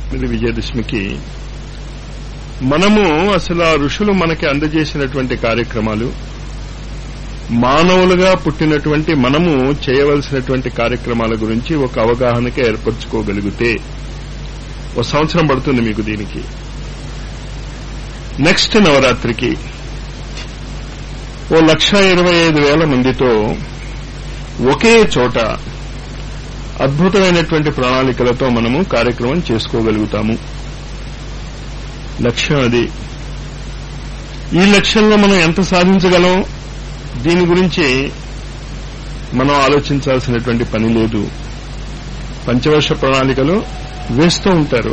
ఇది విజయదశమికి మనము అసలు ఆ ఋషులు మనకి అందజేసినటువంటి కార్యక్రమాలు మానవులుగా పుట్టినటువంటి మనము చేయవలసినటువంటి కార్యక్రమాల గురించి ఒక అవగాహనకి ఏర్పరచుకోగలిగితే ఒక సంవత్సరం పడుతుంది మీకు దీనికి నెక్స్ట్ నవరాత్రికి ఓ లక్ష ఇరవై ఐదు వేల మందితో ఒకే చోట అద్భుతమైనటువంటి ప్రణాళికలతో మనము కార్యక్రమం చేసుకోగలుగుతాము లక్ష్యం అది ఈ లక్ష్యంలో మనం ఎంత సాధించగలం దీని గురించి మనం ఆలోచించాల్సినటువంటి పని లేదు పంచవర్ష ప్రణాళికలు వేస్తూ ఉంటారు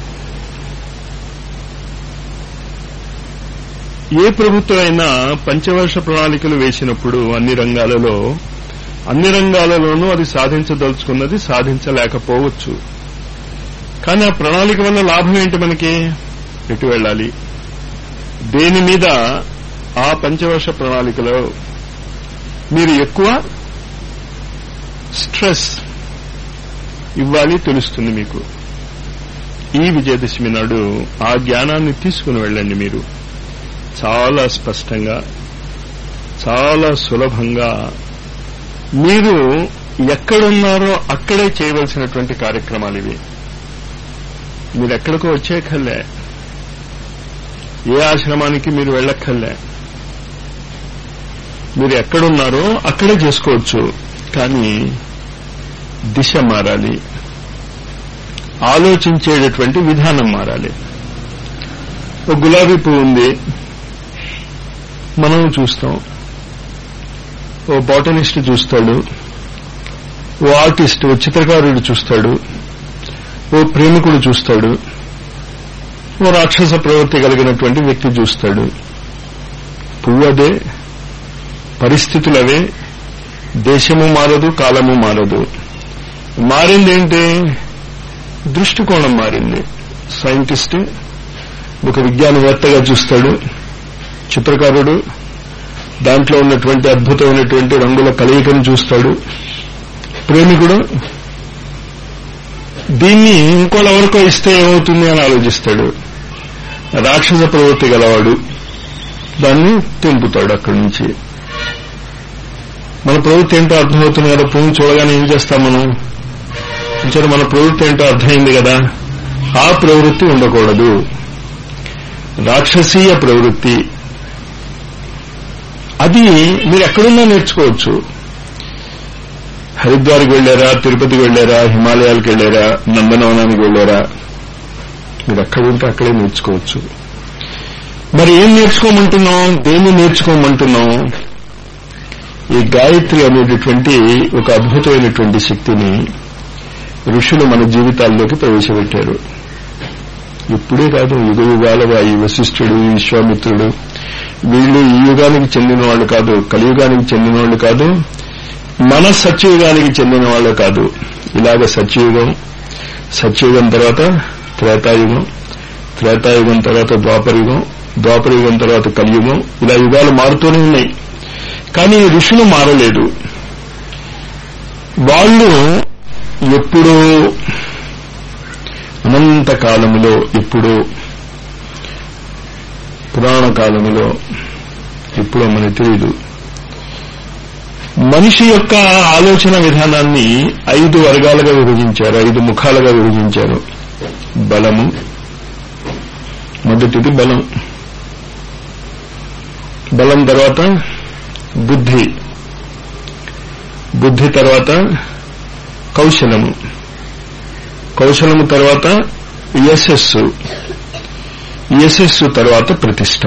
ఏ ప్రభుత్వం అయినా పంచవర్ష ప్రణాళికలు వేసినప్పుడు అన్ని రంగాలలో అన్ని రంగాలలోనూ అది సాధించదలుచుకున్నది సాధించలేకపోవచ్చు కానీ ఆ ప్రణాళిక వల్ల లాభం ఏంటి మనకి ఎటు వెళ్ళాలి దేని మీద ఆ పంచవర్ష ప్రణాళికలో మీరు ఎక్కువ స్ట్రెస్ ఇవ్వాలి తెలుస్తుంది మీకు ఈ విజయదశమి నాడు ఆ జ్ఞానాన్ని తీసుకుని వెళ్ళండి మీరు చాలా స్పష్టంగా చాలా సులభంగా మీరు ఎక్కడున్నారో అక్కడే చేయవలసినటువంటి కార్యక్రమాలు ఇవి మీరు ఎక్కడికో వచ్చేకల్లే ఏ ఆశ్రమానికి మీరు వెళ్ళక్కర్లే మీరు ఎక్కడున్నారో అక్కడే చేసుకోవచ్చు కానీ దిశ మారాలి ఆలోచించేటటువంటి విధానం మారాలి ఒక గులాబీ పువ్వు ఉంది మనం చూస్తాం ఓ బాటనిస్ట్ చూస్తాడు ఓ ఆర్టిస్ట్ ఓ చిత్రకారుడు చూస్తాడు ఓ ప్రేమికుడు చూస్తాడు ఓ రాక్షస ప్రవృత్తి కలిగినటువంటి వ్యక్తి చూస్తాడు పువ్వు అదే పరిస్థితులు అవే దేశము మారదు కాలము మారదు మారింది ఏంటి దృష్టికోణం మారింది సైంటిస్ట్ ఒక విజ్ఞానవేత్తగా చూస్తాడు చిత్రకారుడు దాంట్లో ఉన్నటువంటి అద్భుతమైనటువంటి రంగుల కలయికను చూస్తాడు ప్రేమికుడు దీన్ని ఇంకోళ్ళెవరికో ఇస్తే ఏమవుతుంది అని ఆలోచిస్తాడు రాక్షస ప్రవృత్తి గలవాడు దాన్ని తెంపుతాడు అక్కడి నుంచి మన ప్రవృత్తి ఏంటో అర్థమవుతుంది కదా పువ్వు చూడగానే ఏం చేస్తాం మనం చూసారు మన ప్రవృత్తి ఏంటో అర్థమైంది కదా ఆ ప్రవృత్తి ఉండకూడదు రాక్షసీయ ప్రవృత్తి అది మీరు ఎక్కడున్నా నేర్చుకోవచ్చు హరిద్వార్కి వెళ్లారా తిరుపతికి వెళ్లారా హిమాలయాలకు వెళ్లారా నందనవనానికి వెళ్లారా మీరు ఎక్కడ ఉంటే అక్కడే నేర్చుకోవచ్చు మరి ఏం నేర్చుకోమంటున్నాం దేన్ని నేర్చుకోమంటున్నాం ఈ గాయత్రి అనేటటువంటి ఒక అద్భుతమైనటువంటి శక్తిని ఋషులు మన జీవితాల్లోకి ప్రవేశపెట్టారు ఇప్పుడే కాదు యుగ యుగాలుగా ఈ వశిష్ఠుడు ఈ విశ్వామిత్రుడు వీళ్ళు ఈ యుగానికి చెందిన వాళ్ళు కాదు కలియుగానికి చెందిన వాళ్ళు కాదు మన సత్యయుగానికి చెందిన వాళ్ళు కాదు ఇలాగ సత్యయుగం సత్యయుగం తర్వాత త్రేతాయుగం త్రేతాయుగం తర్వాత ద్వాపరయుగం ద్వాపరయుగం తర్వాత కలియుగం ఇలా యుగాలు మారుతూనే ఉన్నాయి కానీ ఋషులు మారలేదు వాళ్ళు ఎప్పుడో అనంత కాలములో ఎప్పుడో పురాణ కాలములో ఎప్పుడో మనకు తెలియదు మనిషి యొక్క ఆలోచన విధానాన్ని ఐదు వర్గాలుగా విభజించారు ఐదు ముఖాలుగా విభజించారు బలము మొదటిది బలం బలం తర్వాత బుద్ధి బుద్ధి తర్వాత కౌశలము కౌశలము తర్వాత యశస్సు యశస్సు తర్వాత ప్రతిష్ట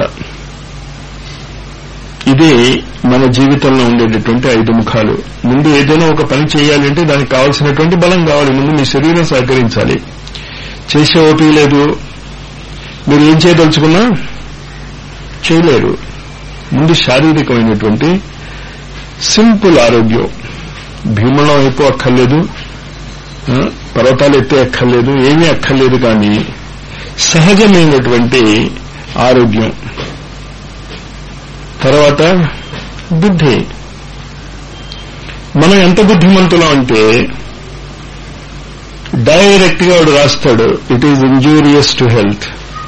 ఇది మన జీవితంలో ఉండేటటువంటి ఐదు ముఖాలు ముందు ఏదైనా ఒక పని చేయాలంటే దానికి కావాల్సినటువంటి బలం కావాలి ముందు మీ శరీరం సహకరించాలి చేసే ఓపిక లేదు మీరు ఏం చేయదలుచుకున్నా చేయలేరు ముందు శారీరకమైనటువంటి సింపుల్ ఆరోగ్యం భీమణం అయిపో అక్కర్లేదు పర్వతాలు ఎత్తే అక్కర్లేదు ఏమీ అక్కర్లేదు కానీ సహజమైనటువంటి ఆరోగ్యం తర్వాత బుద్ధి మనం ఎంత బుద్ధిమంతులం అంటే డైరెక్ట్ గా వాడు రాస్తాడు it is injurious to health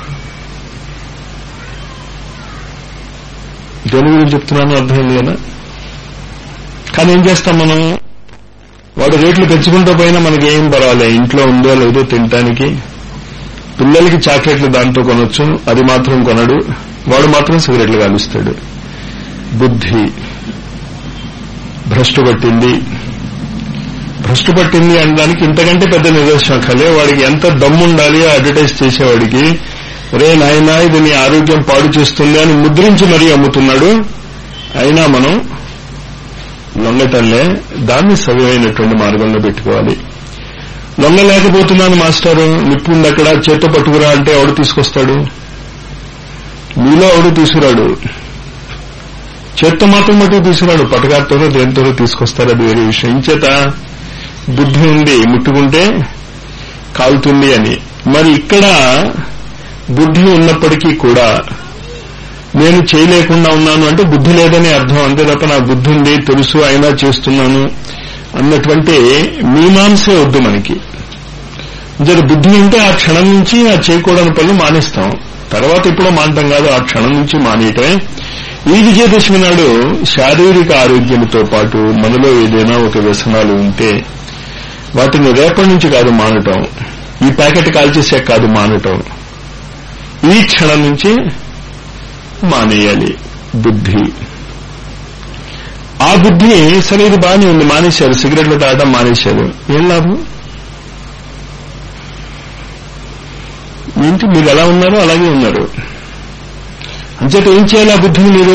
దేని గురించి చెప్తున్నాను అర్థమైంది కదా కానీ ఏం చేస్తాం మనం వాడు రేట్లు పెంచుకుంటూ పోయినా మనకి ఏం పర్వాలే ఇంట్లో ఉందో లేదో తినటానికి పిల్లలకి చాక్లెట్లు దాంతో కొనొచ్చు అది మాత్రం కొనడు వాడు మాత్రం సిగరెట్లు కాలుస్తాడు బుద్ధి భ్రష్టు పట్టింది భ్రష్టు పట్టింది అనడానికి ఇంతకంటే పెద్ద నిదర్శనం కలే వాడికి ఎంత దమ్ముండాలి ఆ అడ్వర్టైజ్ చేసేవాడికి రే నాయనా ఇది నీ ఆరోగ్యం పాడు చేస్తుంది అని ముద్రించి మరీ అమ్ముతున్నాడు అయినా మనం లొంగటంలే దాన్ని సవ్యమైనటువంటి మార్గంలో పెట్టుకోవాలి లొంగలేకపోతున్నాను మాస్టారు నిప్పు ఉంది అక్కడ చేత్తో పట్టుకురా అంటే ఎవడు తీసుకొస్తాడు మీలో ఎవడు తీసుకురాడు చేత్తో మాత్రం మటుకు తీసుకురాడు పటకాతోనో దేనితోనో తీసుకొస్తారు అది వేరే విషయం ఇంచేత బుద్ధి ఉంది ముట్టుకుంటే కాలుతుంది అని మరి ఇక్కడ బుద్ధి ఉన్నప్పటికీ కూడా నేను చేయలేకుండా ఉన్నాను అంటే బుద్ధి లేదని అర్థం అంతే తప్ప నా బుద్ధి ఉంది తెలుసు అయినా చేస్తున్నాను అన్నటువంటి మీమాంసే వద్దు మనకి జర బుద్ధి ఉంటే ఆ క్షణం నుంచి ఆ చేయకూడని పనులు మానేస్తాం తర్వాత ఎప్పుడో మానటం కాదు ఆ క్షణం నుంచి మానేయటమే ఈ విజయదశమి నాడు శారీరక ఆరోగ్యంతో పాటు మనలో ఏదైనా ఒక వ్యసనాలు ఉంటే వాటిని రేపటి నుంచి కాదు మానటం ఈ ప్యాకెట్ కాల్చేసే కాదు మానటం ఈ క్షణం నుంచి మానేయాలి బుద్ధి ఆ బుద్ధి సరే ఇది బాగానే ఉంది మానేశారు సిగరెట్లు తాగడం మానేశారు ఏం లాభం ఏంటి మీరు ఎలా ఉన్నారో అలాగే ఉన్నారు అంచేత ఏం చేయాలి ఆ బుద్ధిని మీరు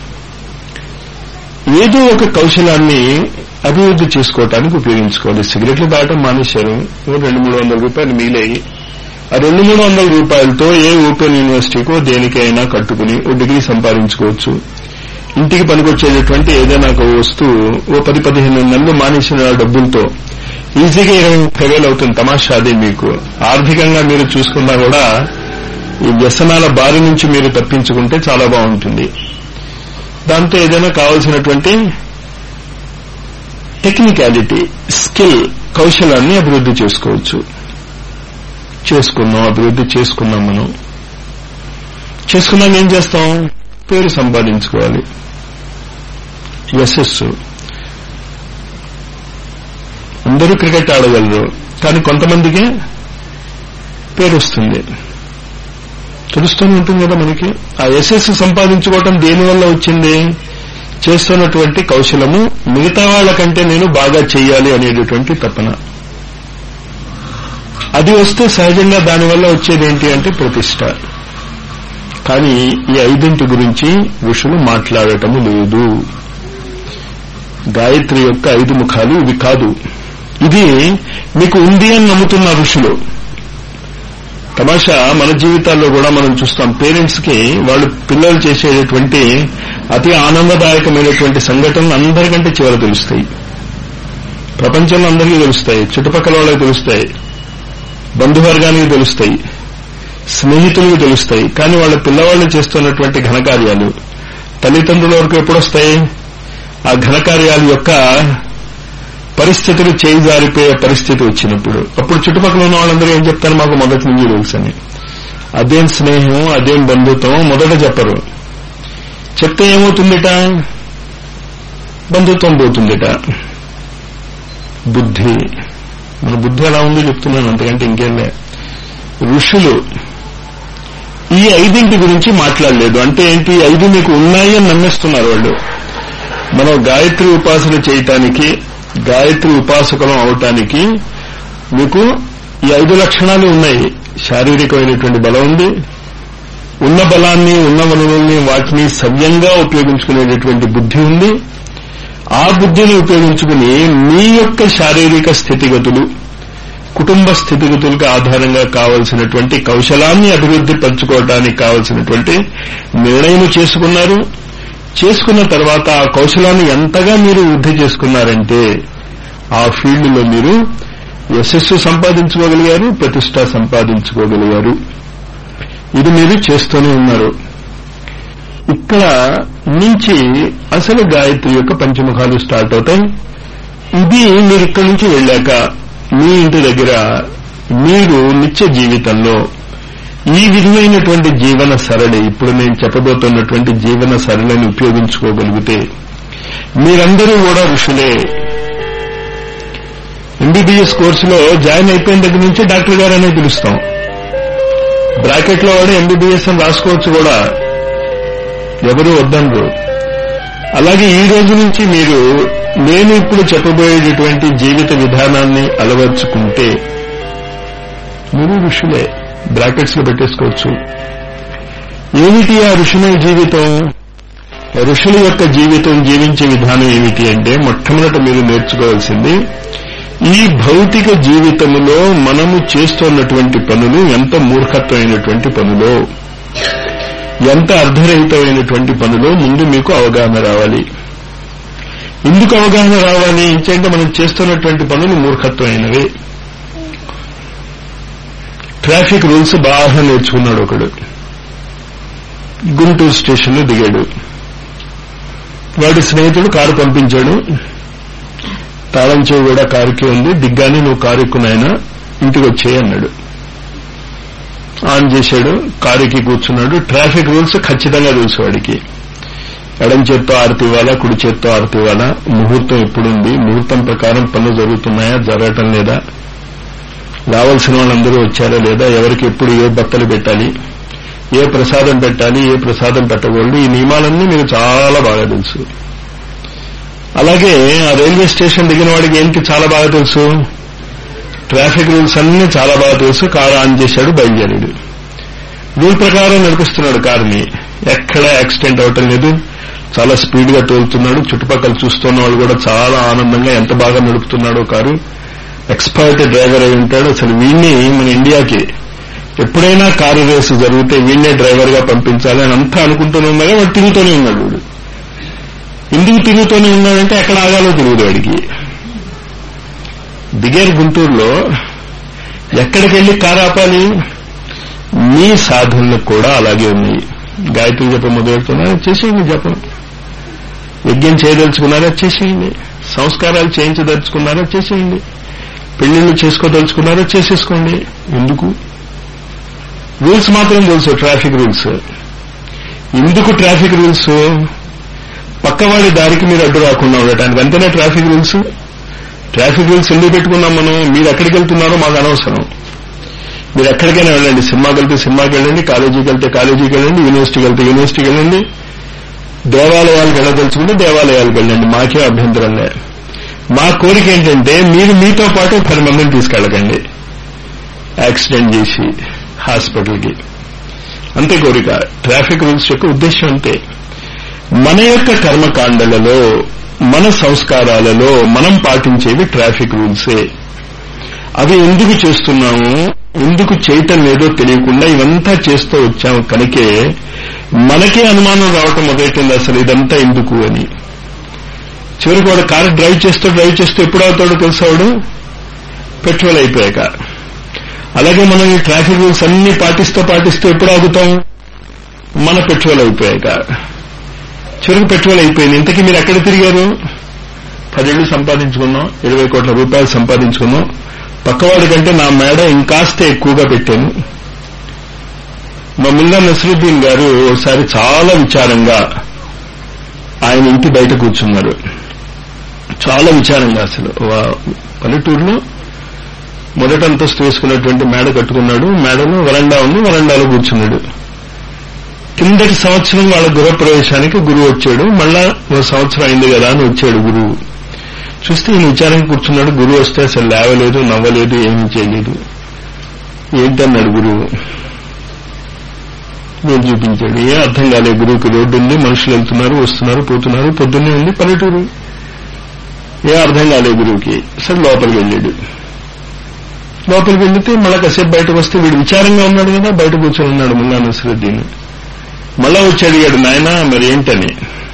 ఏదో ఒక కౌశలాన్ని అభివృద్ధి చేసుకోవటానికి ఉపయోగించుకోవాలి సిగరెట్లు తాగటం మానేశారు ఓ రెండు మూడు వందల రూపాయలు మీలయ్యి ఆ రెండు మూడు వందల రూపాయలతో ఏ ఓపెన్ యూనివర్సిటీకో దేనికైనా కట్టుకుని ఓ డిగ్రీ సంపాదించుకోవచ్చు ఇంటికి పనికొచ్చేటటువంటి ఏదైనా ఒక వస్తువు ఓ పది పదిహేను నెలలు మానేసిన డబ్బులతో ఈజీగా ఇరవై ముప్పై వేలు అవుతుంది తమాషా అది మీకు ఆర్థికంగా మీరు చూసుకున్నా కూడా ఈ వ్యసనాల బారి నుంచి మీరు తప్పించుకుంటే చాలా బాగుంటుంది దాంతో ఏదైనా కావాల్సినటువంటి టెక్నికాలిటీ స్కిల్ కౌశలాన్ని అభివృద్ధి చేసుకోవచ్చు చేసుకున్నాం అభివృద్ధి చేసుకున్నాం మనం చేసుకున్నాం ఏం చేస్తాం పేరు సంపాదించుకోవాలి యశస్సు అందరూ క్రికెట్ ఆడగలరు కానీ కొంతమందికి పేరు వస్తుంది తెలుస్తూనే ఉంటుంది కదా మనకి ఆ యశస్సు సంపాదించుకోవటం దేనివల్ల వచ్చింది చేస్తున్నటువంటి కౌశలము మిగతా వాళ్ళకంటే నేను బాగా చెయ్యాలి అనేటటువంటి తపన అది వస్తే సహజంగా దానివల్ల వచ్చేది ఏంటి అంటే ప్రతిష్ట కానీ ఈ ఐదింటి గురించి ఋషులు మాట్లాడటము లేదు గాయత్రి యొక్క ఐదు ముఖాలు ఇవి కాదు ఇది మీకు ఉంది అని నమ్ముతున్న ఋషులు తమాషా మన జీవితాల్లో కూడా మనం చూస్తాం పేరెంట్స్ కి వాళ్ళు పిల్లలు చేసేటటువంటి అతి ఆనందదాయకమైనటువంటి సంఘటనలు అందరికంటే చివర తెలుస్తాయి ప్రపంచంలో అందరికీ తెలుస్తాయి చుట్టుపక్కల వాళ్ళకి తెలుస్తాయి బంధువర్గానికి తెలుస్తాయి స్నేహితులకు తెలుస్తాయి కానీ వాళ్ళ పిల్లవాళ్ళు చేస్తున్నటువంటి ఘనకార్యాలు తల్లిదండ్రుల వరకు ఎప్పుడొస్తాయి ఆ ఘనకార్యాల యొక్క పరిస్థితులు చేయి జారిపోయే పరిస్థితి వచ్చినప్పుడు అప్పుడు చుట్టుపక్కల ఉన్న వాళ్ళందరూ ఏం చెప్తారు మాకు మొదటి నుంచి తెలుసని అదేం స్నేహం అదేం బంధుత్వం మొదట చెప్పరు చెప్తే ఏమవుతుందిట బంధుత్వం పోతుందిట బుద్ధి మన బుద్ధి ఎలా ఉందో చెప్తున్నాను అంతకంటే ఇంకేం లే ఋషులు ఈ ఐదింటి గురించి మాట్లాడలేదు అంటే ఏంటి ఈ ఐదు మీకు ఉన్నాయి అని నమ్మేస్తున్నారు వాళ్ళు మనం గాయత్రి ఉపాసన చేయటానికి గాయత్రి ఉపాసకులం అవటానికి మీకు ఈ ఐదు లక్షణాలు ఉన్నాయి శారీరకమైనటువంటి బలం ఉంది ఉన్న బలాన్ని ఉన్న వనరుల్ని వాటిని సవ్యంగా ఉపయోగించుకునేటటువంటి బుద్ధి ఉంది ఆ బుద్ధిని ఉపయోగించుకుని మీ యొక్క శారీరక స్థితిగతులు కుటుంబ స్థితిగతులకు ఆధారంగా కావలసినటువంటి కౌశలాన్ని అభివృద్ధి పరచుకోవడానికి కావలసినటువంటి నిర్ణయం చేసుకున్నారు చేసుకున్న తర్వాత ఆ కౌశలాన్ని ఎంతగా మీరు వృద్ధి చేసుకున్నారంటే ఆ ఫీల్డ్లో మీరు యశస్సు సంపాదించుకోగలిగారు ప్రతిష్ట సంపాదించుకోగలిగారు ఇది మీరు చేస్తూనే ఉన్నారు ఇక్కడ నుంచి అసలు గాయత్రి యొక్క పంచముఖాలు స్టార్ట్ అవుతాయి ఇది మీరు ఇక్కడి నుంచి వెళ్ళాక మీ ఇంటి దగ్గర మీరు నిత్య జీవితంలో ఈ విధమైనటువంటి జీవన సరళి ఇప్పుడు నేను చెప్పబోతున్నటువంటి జీవన సరళిని ఉపయోగించుకోగలిగితే మీరందరూ కూడా ఋషులే ఎంబీబీఎస్ కోర్సులో జాయిన్ అయిపోయిన దగ్గర నుంచి డాక్టర్ గారు అనే పిలుస్తాం బ్రాకెట్ లో వాడు ఎంబీబీఎస్ అని రాసుకోవచ్చు కూడా ఎవరు వద్దనరు అలాగే ఈ రోజు నుంచి మీరు నేను ఇప్పుడు చెప్పబోయేటటువంటి జీవిత విధానాన్ని అలవర్చుకుంటే మీరు ఋషులే బ్రాకెట్స్ లో పెట్టేసుకోవచ్చు ఏమిటి ఆ ఋషుల జీవితం ఋషుల యొక్క జీవితం జీవించే విధానం ఏమిటి అంటే మొట్టమొదట మీరు నేర్చుకోవాల్సింది ఈ భౌతిక జీవితములో మనము చేస్తున్నటువంటి పనులు ఎంత మూర్ఖత్వమైనటువంటి పనులో ఎంత అర్ధరహితమైనటువంటి పనులో ముందు మీకు అవగాహన రావాలి ఎందుకు అవగాహన రావాలి ఏంటంటే మనం చేస్తున్నటువంటి పనులు మూర్ఖత్వమైనవి ట్రాఫిక్ రూల్స్ బాగా నేర్చుకున్నాడు ఒకడు గుంటూరు స్టేషన్లో దిగాడు వాడి స్నేహితుడు కారు పంపించాడు తాళం చెవి కూడా కారుకి ఉంది దిగ్గానే నువ్వు కారు ఎక్కున్నాయన ఇంటికి వచ్చేయి అన్నాడు ఆన్ చేశాడు కారుకి కూర్చున్నాడు ట్రాఫిక్ రూల్స్ ఖచ్చితంగా తెలుసు వాడికి ఎడం చేత్తో ఆరతి ఇవ్వాలా కుడి చేత్తో ఆరతి ఇవ్వాలా ముహూర్తం ఎప్పుడుంది ముహూర్తం ప్రకారం పనులు జరుగుతున్నాయా జరగటం లేదా రావాల్సిన వాళ్ళందరూ వచ్చారా లేదా ఎవరికి ఎప్పుడు ఏ బట్టలు పెట్టాలి ఏ ప్రసాదం పెట్టాలి ఏ ప్రసాదం పెట్టకూడదు ఈ నియమాలన్నీ మీకు చాలా బాగా తెలుసు అలాగే ఆ రైల్వే స్టేషన్ దిగిన వాడికి ఏంటి చాలా బాగా తెలుసు ట్రాఫిక్ రూల్స్ అన్ని చాలా బాగా తెలుసు కారు ఆన్ చేశాడు బయలుదేరాడు రూల్ ప్రకారం నడిపిస్తున్నాడు కారుని ఎక్కడ యాక్సిడెంట్ అవటం లేదు చాలా స్పీడ్ గా తోలుతున్నాడు చుట్టుపక్కల చూస్తున్న వాళ్ళు కూడా చాలా ఆనందంగా ఎంత బాగా నడుపుతున్నాడో కారు ఎక్స్పర్ట్ డ్రైవర్ అయి ఉంటాడు అసలు వీణ్ణి మన ఇండియాకి ఎప్పుడైనా కారు రేసు జరిగితే వీణ్ణే డ్రైవర్ గా పంపించాలి అని అంతా అనుకుంటూనే ఉన్నాగా వాడు తిరుగుతూనే ఉన్నాడు వాడు ఎందుకు తిరుగుతూనే ఉన్నాడంటే ఎక్కడ ఆగాలో తెలియదు వాడికి దిగారు గుంటూరులో ఎక్కడికి వెళ్లి కారు ఆపాలి మీ సాధనలు కూడా అలాగే ఉన్నాయి గాయత్రి జపం మొదలెడుతున్నారా చేసేయండి జపం యజ్ఞం చేయదలుచుకున్నారా చేసేయండి సంస్కారాలు చేయించదలుచుకున్నారా చేసేయండి పెళ్లిళ్ళు చేసుకోదలుచుకున్నారా చేసేసుకోండి ఎందుకు రూల్స్ మాత్రం తెలుసు ట్రాఫిక్ రూల్స్ ఎందుకు ట్రాఫిక్ రూల్స్ పక్కవాడి దారికి మీరు అడ్డు రాకుండా ఉండటానికి అంతేనా ట్రాఫిక్ రూల్స్ ట్రాఫిక్ రూల్స్ ఎందుకు పెట్టుకున్నాం మనం మీరు ఎక్కడికి వెళ్తున్నారో మాకు అనవసరం మీరు ఎక్కడికైనా వెళ్ళండి సినిమాకి వెళ్తే సినిమాకి వెళ్ళండి కాలేజీకి వెళ్తే కాలేజీకి వెళ్ళండి యూనివర్సిటీకి వెళ్తే యూనివర్సిటీకి వెళ్ళండి దేవాలయాలకు వెళ్ళదలుచుకుంటే దేవాలయాలకు వెళ్ళండి మాకే అభ్యంతరం లే మా కోరిక ఏంటంటే మీరు మీతో పాటు పది మందిని తీసుకెళ్ళకండి యాక్సిడెంట్ చేసి హాస్పిటల్కి అంతే కోరిక ట్రాఫిక్ రూల్స్ యొక్క ఉద్దేశం అంతే మన యొక్క కర్మకాండలలో మన సంస్కారాలలో మనం పాటించేవి ట్రాఫిక్ రూల్సే అవి ఎందుకు చేస్తున్నాము ఎందుకు చేయటం లేదో తెలియకుండా ఇవంతా చేస్తూ వచ్చాము కనుకే మనకే అనుమానం రావటం మొదలైతుంది అసలు ఇదంతా ఎందుకు అని చివరికి వాడు కారు డ్రైవ్ చేస్తూ డ్రైవ్ చేస్తూ ఎప్పుడు అవుతాడో తెలుసావాడు పెట్రోల్ అయిపోయాక అలాగే మనం ఈ ట్రాఫిక్ రూల్స్ అన్ని పాటిస్తూ పాటిస్తూ ఎప్పుడు ఆగుతాం మన పెట్రోల్ అయిపోయాక చివరికి పెట్రోల్ అయిపోయింది ఇంతకీ మీరు ఎక్కడ తిరిగారు పదేళ్లు సంపాదించుకున్నాం ఇరవై కోట్ల రూపాయలు సంపాదించుకున్నాం పక్కవాడి కంటే నా మేడ ఇంకాస్త ఎక్కువగా పెట్టాను మా ముల్లా నసరుద్దీన్ గారు ఒకసారి చాలా విచారంగా ఆయన ఇంటి బయట కూర్చున్నారు చాలా విచారంగా అసలు పల్లెటూరులో మొదట అంతస్తు వేసుకున్నటువంటి మేడ కట్టుకున్నాడు మేడలో వరండా ఉంది వరండాలో కూర్చున్నాడు కిందటి సంవత్సరం వాళ్ళ గృహప్రవేశానికి గురువు వచ్చాడు మళ్ళా ఓ సంవత్సరం అయింది కదా అని వచ్చాడు గురువు చూస్తే ఈయన విచారంగా కూర్చున్నాడు గురువు వస్తే అసలు లేవలేదు నవ్వలేదు ఏమీ చేయలేదు ఏంటన్నాడు గురువు రోడ్డు చూపించాడు ఏ అర్థం కాలేదు గురువుకి రోడ్డు ఉంది మనుషులు వెళ్తున్నారు వస్తున్నారు పోతున్నారు పొద్దున్నే ఉంది పల్లెటూరు ఏ అర్థం కాలేదు గురువుకి సరే లోపలికి వెళ్ళాడు లోపలికి వెళ్తే మళ్ళా కాసేపు బయటకు వస్తే వీడు విచారంగా ఉన్నాడు కదా బయట కూర్చొని ఉన్నాడు ముల్లా నసరుద్దీన్ మళ్ళా వచ్చి అడిగాడు నాయన మరి ఏంటని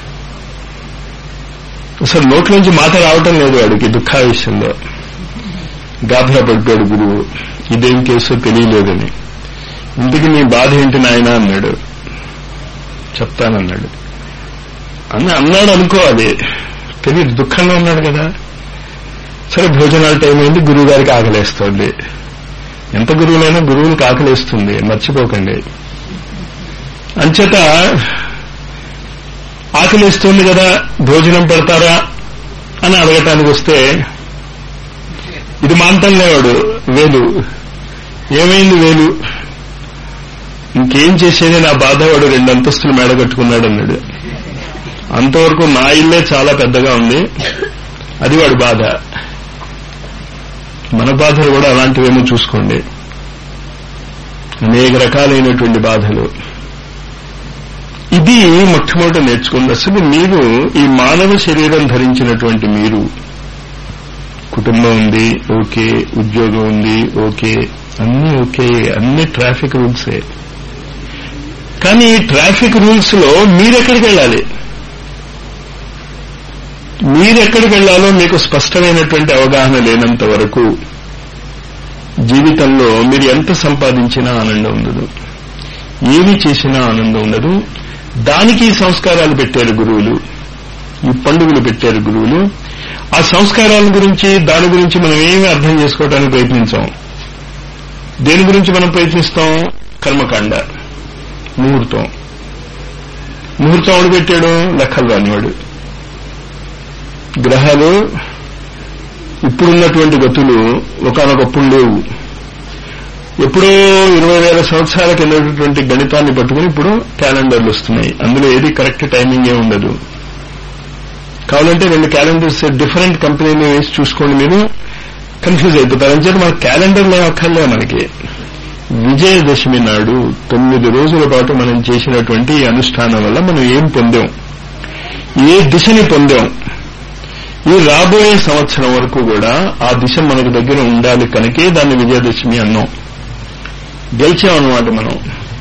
అసలు నోట్లోంచి మాట రావటం లేదు వాడికి దుఃఖావిషయంలో గాభరా పడిపోయాడు గురువు ఇదేం కేసో తెలియలేదని ఇంటికి నీ బాధ ఏంటి నాయన అన్నాడు చెప్తానన్నాడు అని అన్నాడు అనుకో అది తెలియదు దుఃఖంలో ఉన్నాడు కదా సరే భోజనాల టైం అయింది గురువు గారికి ఆకలేస్తుంది ఎంత గురువులైనా గురువులకు ఆకలేస్తుంది మర్చిపోకండి అంచేత ఆకలిస్తుంది కదా భోజనం పెడతారా అని అడగటానికి వస్తే ఇది మాంతం లేవాడు వేలు ఏమైంది వేలు ఇంకేం చేసేది నా బాధ వాడు రెండు అంతస్తులు మేడ కట్టుకున్నాడు అన్నాడు అంతవరకు నా ఇల్లే చాలా పెద్దగా ఉంది అది వాడి బాధ మన బాధలు కూడా అలాంటివేమో చూసుకోండి అనేక రకాలైనటువంటి బాధలు ఇది మొట్టమొదట నేర్చుకుంది అసలు మీరు ఈ మానవ శరీరం ధరించినటువంటి మీరు కుటుంబం ఉంది ఓకే ఉద్యోగం ఉంది ఓకే అన్ని ఓకే అన్ని ట్రాఫిక్ రూల్సే కానీ ఈ ట్రాఫిక్ రూల్స్ లో మీరెక్కడికి వెళ్ళాలి మీరెక్కడికి వెళ్లాలో మీకు స్పష్టమైనటువంటి అవగాహన లేనంత వరకు జీవితంలో మీరు ఎంత సంపాదించినా ఆనందం ఉండదు ఏమి చేసినా ఆనందం ఉండదు దానికి ఈ సంస్కారాలు పెట్టారు గురువులు ఈ పండుగలు పెట్టారు గురువులు ఆ సంస్కారాల గురించి దాని గురించి మనం ఏమీ అర్థం చేసుకోవడానికి ప్రయత్నించాం దేని గురించి మనం ప్రయత్నిస్తాం కర్మకాండ ముహూర్తం ముహూర్తం ఎవడు పెట్టాడు లెక్కలు రానివాడు గ్రహాలు ఇప్పుడున్నటువంటి గతులు ఒకనొకప్పుడు లేవు ఎప్పుడో ఇరవై వేల సంవత్సరాల కిందటువంటి గణితాన్ని పట్టుకుని ఇప్పుడు క్యాలెండర్లు వస్తున్నాయి అందులో ఏది కరెక్ట్ టైమింగ్ ఏ ఉండదు కావాలంటే రెండు క్యాలెండర్స్ డిఫరెంట్ కంపెనీలు వేసి చూసుకోండి మీరు కన్ఫ్యూజ్ అయిపోతారు అంచేత మన క్యాలెండర్లు ఏం అక్కర్లే మనకి విజయదశమి నాడు తొమ్మిది రోజుల పాటు మనం చేసినటువంటి ఈ అనుష్ఠానం వల్ల మనం ఏం పొందాం ఏ దిశని పొందాం ఈ రాబోయే సంవత్సరం వరకు కూడా ఆ దిశ మనకు దగ్గర ఉండాలి కనుకే దాన్ని విజయదశమి అన్నాం గెలిచాం అన్నమాట మనం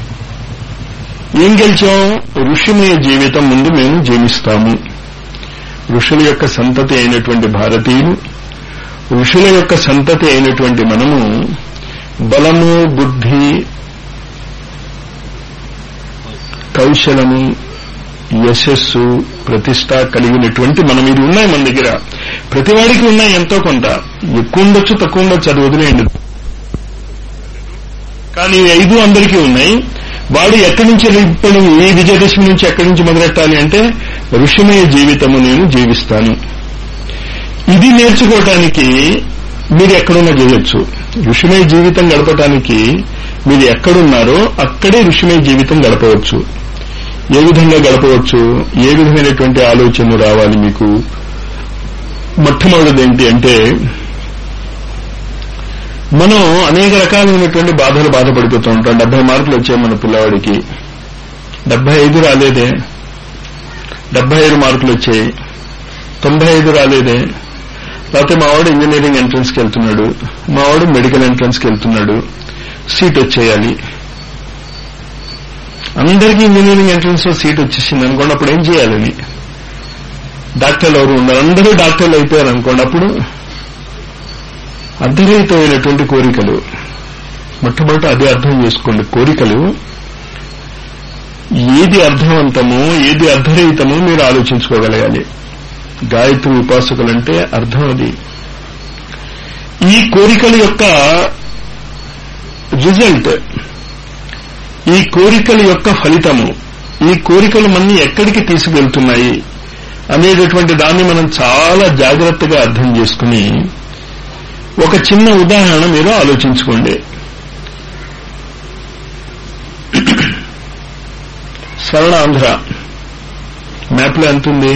ఏం గెలిచాం ఋషిమయ జీవితం ముందు మేము జీవిస్తాము ఋషుల యొక్క సంతతి అయినటువంటి భారతీయులు ఋషుల యొక్క సంతతి అయినటువంటి మనము బలము బుద్ధి కౌశలము యశస్సు ప్రతిష్ట కలిగినటువంటి మనం ఇది ఉన్నాయి మన దగ్గర ప్రతివాడికి ఉన్నాయి ఎంతో కొంత ఎక్కువ ఉండొచ్చు తక్కువ ఉండొచ్చు అది వదిలేయండి కానీ ఈ ఐదు అందరికీ ఉన్నాయి వాడు ఎక్కడి నుంచి ఇప్పుడు ఈ విజయదశమి నుంచి ఎక్కడి నుంచి మొదలెట్టాలి అంటే ఋషిమయ జీవితము నేను జీవిస్తాను ఇది నేర్చుకోవటానికి మీరు ఎక్కడున్నా చేయొచ్చు ఋషిమయ జీవితం గడపటానికి మీరు ఎక్కడున్నారో అక్కడే ఋషిమయ జీవితం గడపవచ్చు ఏ విధంగా గడపవచ్చు ఏ విధమైనటువంటి ఆలోచనలు రావాలి మీకు మొట్టమొదటిది ఏంటి అంటే మనం అనేక రకాలైనటువంటి బాధలు బాధపడిపోతూ ఉంటాం డెబ్బై మార్కులు వచ్చాయి మన పిల్లవాడికి డెబ్బై ఐదు రాలేదే డెబ్బై ఐదు మార్కులు వచ్చాయి తొంభై ఐదు రాలేదే లేకపోతే మావాడు ఇంజనీరింగ్ ఎంట్రన్స్కి వెళ్తున్నాడు మావాడు మెడికల్ ఎంట్రన్స్కి వెళ్తున్నాడు సీట్ వచ్చేయాలి అందరికీ ఇంజనీరింగ్ ఎంట్రన్స్ లో సీట్ వచ్చేసింది అనుకోండి అప్పుడు ఏం చేయాలని డాక్టర్లు ఎవరు ఉన్నారు అందరూ డాక్టర్లు అయిపోయారు అనుకోండి అప్పుడు అర్ధరహితమైనటువంటి కోరికలు మొట్టమొదట అది అర్థం చేసుకోండి కోరికలు ఏది అర్థవంతమో ఏది అర్ధరహితమో మీరు ఆలోచించుకోగలగాలి గాయత్రి ఉపాసకులంటే అర్థం అది ఈ కోరికల యొక్క రిజల్ట్ ఈ కోరికల యొక్క ఫలితము ఈ కోరికలు మన్ని ఎక్కడికి తీసుకెళ్తున్నాయి అనేటటువంటి దాన్ని మనం చాలా జాగ్రత్తగా అర్థం చేసుకుని ఒక చిన్న ఉదాహరణ మీరు ఆలోచించుకోండి స్వర్ణాంధ్ర మ్యాప్లో ఎంత ఉంది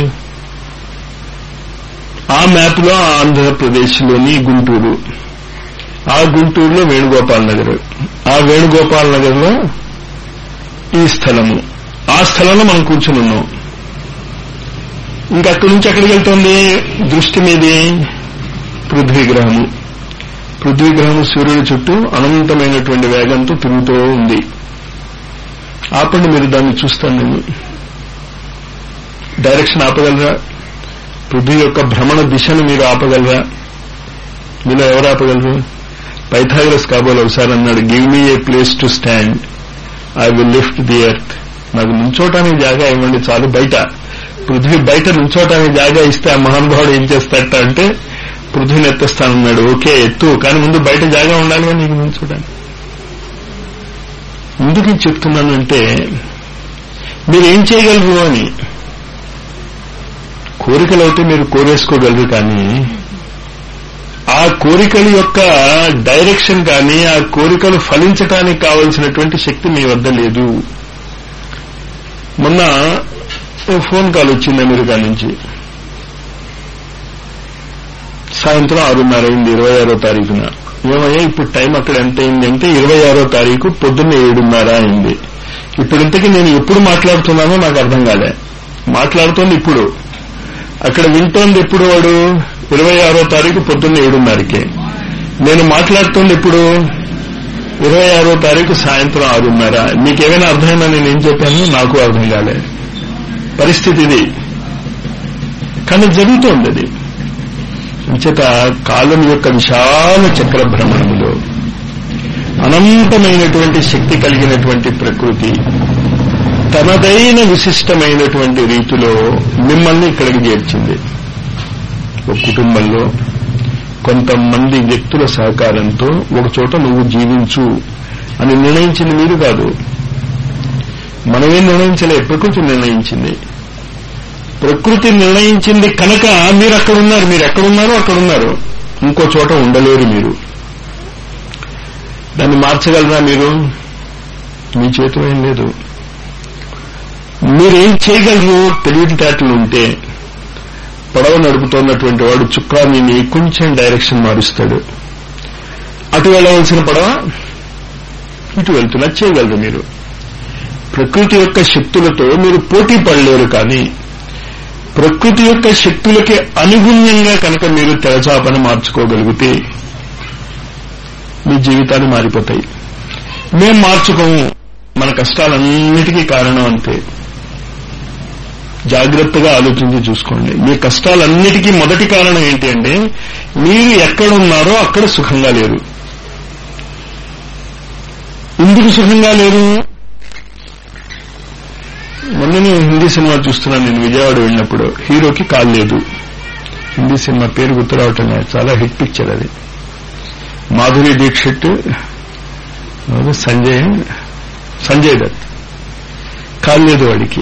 ఆ మ్యాప్లో ఆంధ్రప్రదేశ్లోని గుంటూరు ఆ గుంటూరులో వేణుగోపాల్ నగర్ ఆ వేణుగోపాల్ నగర్లో ఈ స్థలము ఆ స్థలంలో మనం కూర్చుని ఉన్నాం ఇంకా అక్కడి నుంచి ఎక్కడికి వెళ్తుంది దృష్టి మీది పృథ్వీగ్రహము పృథ్వీగ్రహము సూర్యుడి చుట్టూ అనంతమైనటువంటి వేగంతో తిరుగుతూ ఉంది ఆపండి మీరు దాన్ని చూస్తాను నేను డైరెక్షన్ ఆపగలరా పృథ్వీ యొక్క భ్రమణ దిశను మీరు ఆపగలరా మీలో ఎవరు ఆపగలరు పైథాగరస్ కాబోలు ఒకసారి అన్నాడు give me a place to stand I will lift the earth నాకు నుంచోటానికి జాగా ఇవ్వండి చాలు బయట పృథ్వీ బయట నుంచోటానికి జాగా ఇస్తే ఆ మహానుభావుడు ఏం చేస్తాడట అంటే పృథ్వీని ఎత్తేస్తానన్నాడు ఓకే ఎత్తు కానీ ముందు బయట జాగా ఉండాలిగా నీకు ముందు చూడండి ఎందుకు ఇది చెప్తున్నానంటే మీరు ఏం చేయగలరు అని కోరికలు అయితే మీరు కోరేసుకోగలరు కానీ ఆ కోరికల యొక్క డైరెక్షన్ కానీ ఆ కోరికలు ఫలించటానికి కావలసినటువంటి శక్తి మీ వద్ద లేదు మొన్న ఓ ఫోన్ కాల్ వచ్చింది అమెరికా నుంచి సాయంత్రం ఆరున్నర అయింది ఇరవై ఆరో తారీఖున ఏమయ్యా ఇప్పుడు టైం అక్కడ ఎంత అయింది అంటే ఇరవై ఆరో తారీఖు పొద్దున్న ఏడున్నర అయింది ఇప్పుడు ఇంతకీ నేను ఎప్పుడు మాట్లాడుతున్నానో నాకు అర్థం కాలే మాట్లాడుతోంది ఇప్పుడు అక్కడ వింటోంది ఎప్పుడు వాడు ఇరవై ఆరో తారీఖు పొద్దున్న ఏడున్నరకే నేను మాట్లాడుతోంది ఇప్పుడు ఇరవై ఆరో తారీఖు సాయంత్రం ఆరున్నర మీకేమైనా అర్థమైనా నేను ఏం చెప్పాను నాకు అర్థం కాలే పరిస్థితి ఇది కానీ జరుగుతోంది అది అంచేత కాలం యొక్క విశాల చక్ర భ్రమణములో అనంతమైనటువంటి శక్తి కలిగినటువంటి ప్రకృతి తనదైన విశిష్టమైనటువంటి రీతిలో మిమ్మల్ని ఇక్కడికి చేర్చింది ఒక కుటుంబంలో కొంతమంది వ్యక్తుల సహకారంతో ఒక చోట నువ్వు జీవించు అని నిర్ణయించింది మీరు కాదు మనమేం నిర్ణయించలే ప్రకృతి నిర్ణయించింది ప్రకృతి నిర్ణయించింది కనుక మీరు అక్కడ ఉన్నారు మీరు ఎక్కడున్నారో అక్కడ ఉన్నారు ఇంకో చోట ఉండలేరు మీరు దాన్ని మార్చగలరా మీరు మీ చేతిలో ఏం లేదు మీరేం చేయగలరు తెలివితేటలు ఉంటే పడవ నడుపుతున్నటువంటి వాడు చుక్కాని కొంచెం డైరెక్షన్ మారుస్తాడు అటు వెళ్ళవలసిన పడవ ఇటు వెళ్తున్నా చేయగలరు మీరు ప్రకృతి యొక్క శక్తులతో మీరు పోటీ పడలేరు కానీ ప్రకృతి యొక్క శక్తులకి అనుగుణ్యంగా కనుక మీరు తెరచాపని మార్చుకోగలిగితే మీ జీవితాలు మారిపోతాయి మేం మార్చుకోము మన కష్టాలన్నిటికీ కారణం అంతే జాగ్రత్తగా ఆలోచించి చూసుకోండి మీ కష్టాలన్నిటికీ మొదటి కారణం ఏంటి అంటే మీరు ఎక్కడున్నారో అక్కడ సుఖంగా లేరు ఎందుకు సుఖంగా లేరు మొన్ననే హిందీ సినిమా చూస్తున్నాను నేను విజయవాడ వెళ్ళినప్పుడు హీరోకి కాల్ లేదు హిందీ సినిమా పేరు గుర్తు రావటం లేదు చాలా హిట్ పిక్చర్ అది మాధురి దీక్షిత్ ఎవరు? సంజయ్ సంజయ్ దత్ కాల్ లేదు వాడికి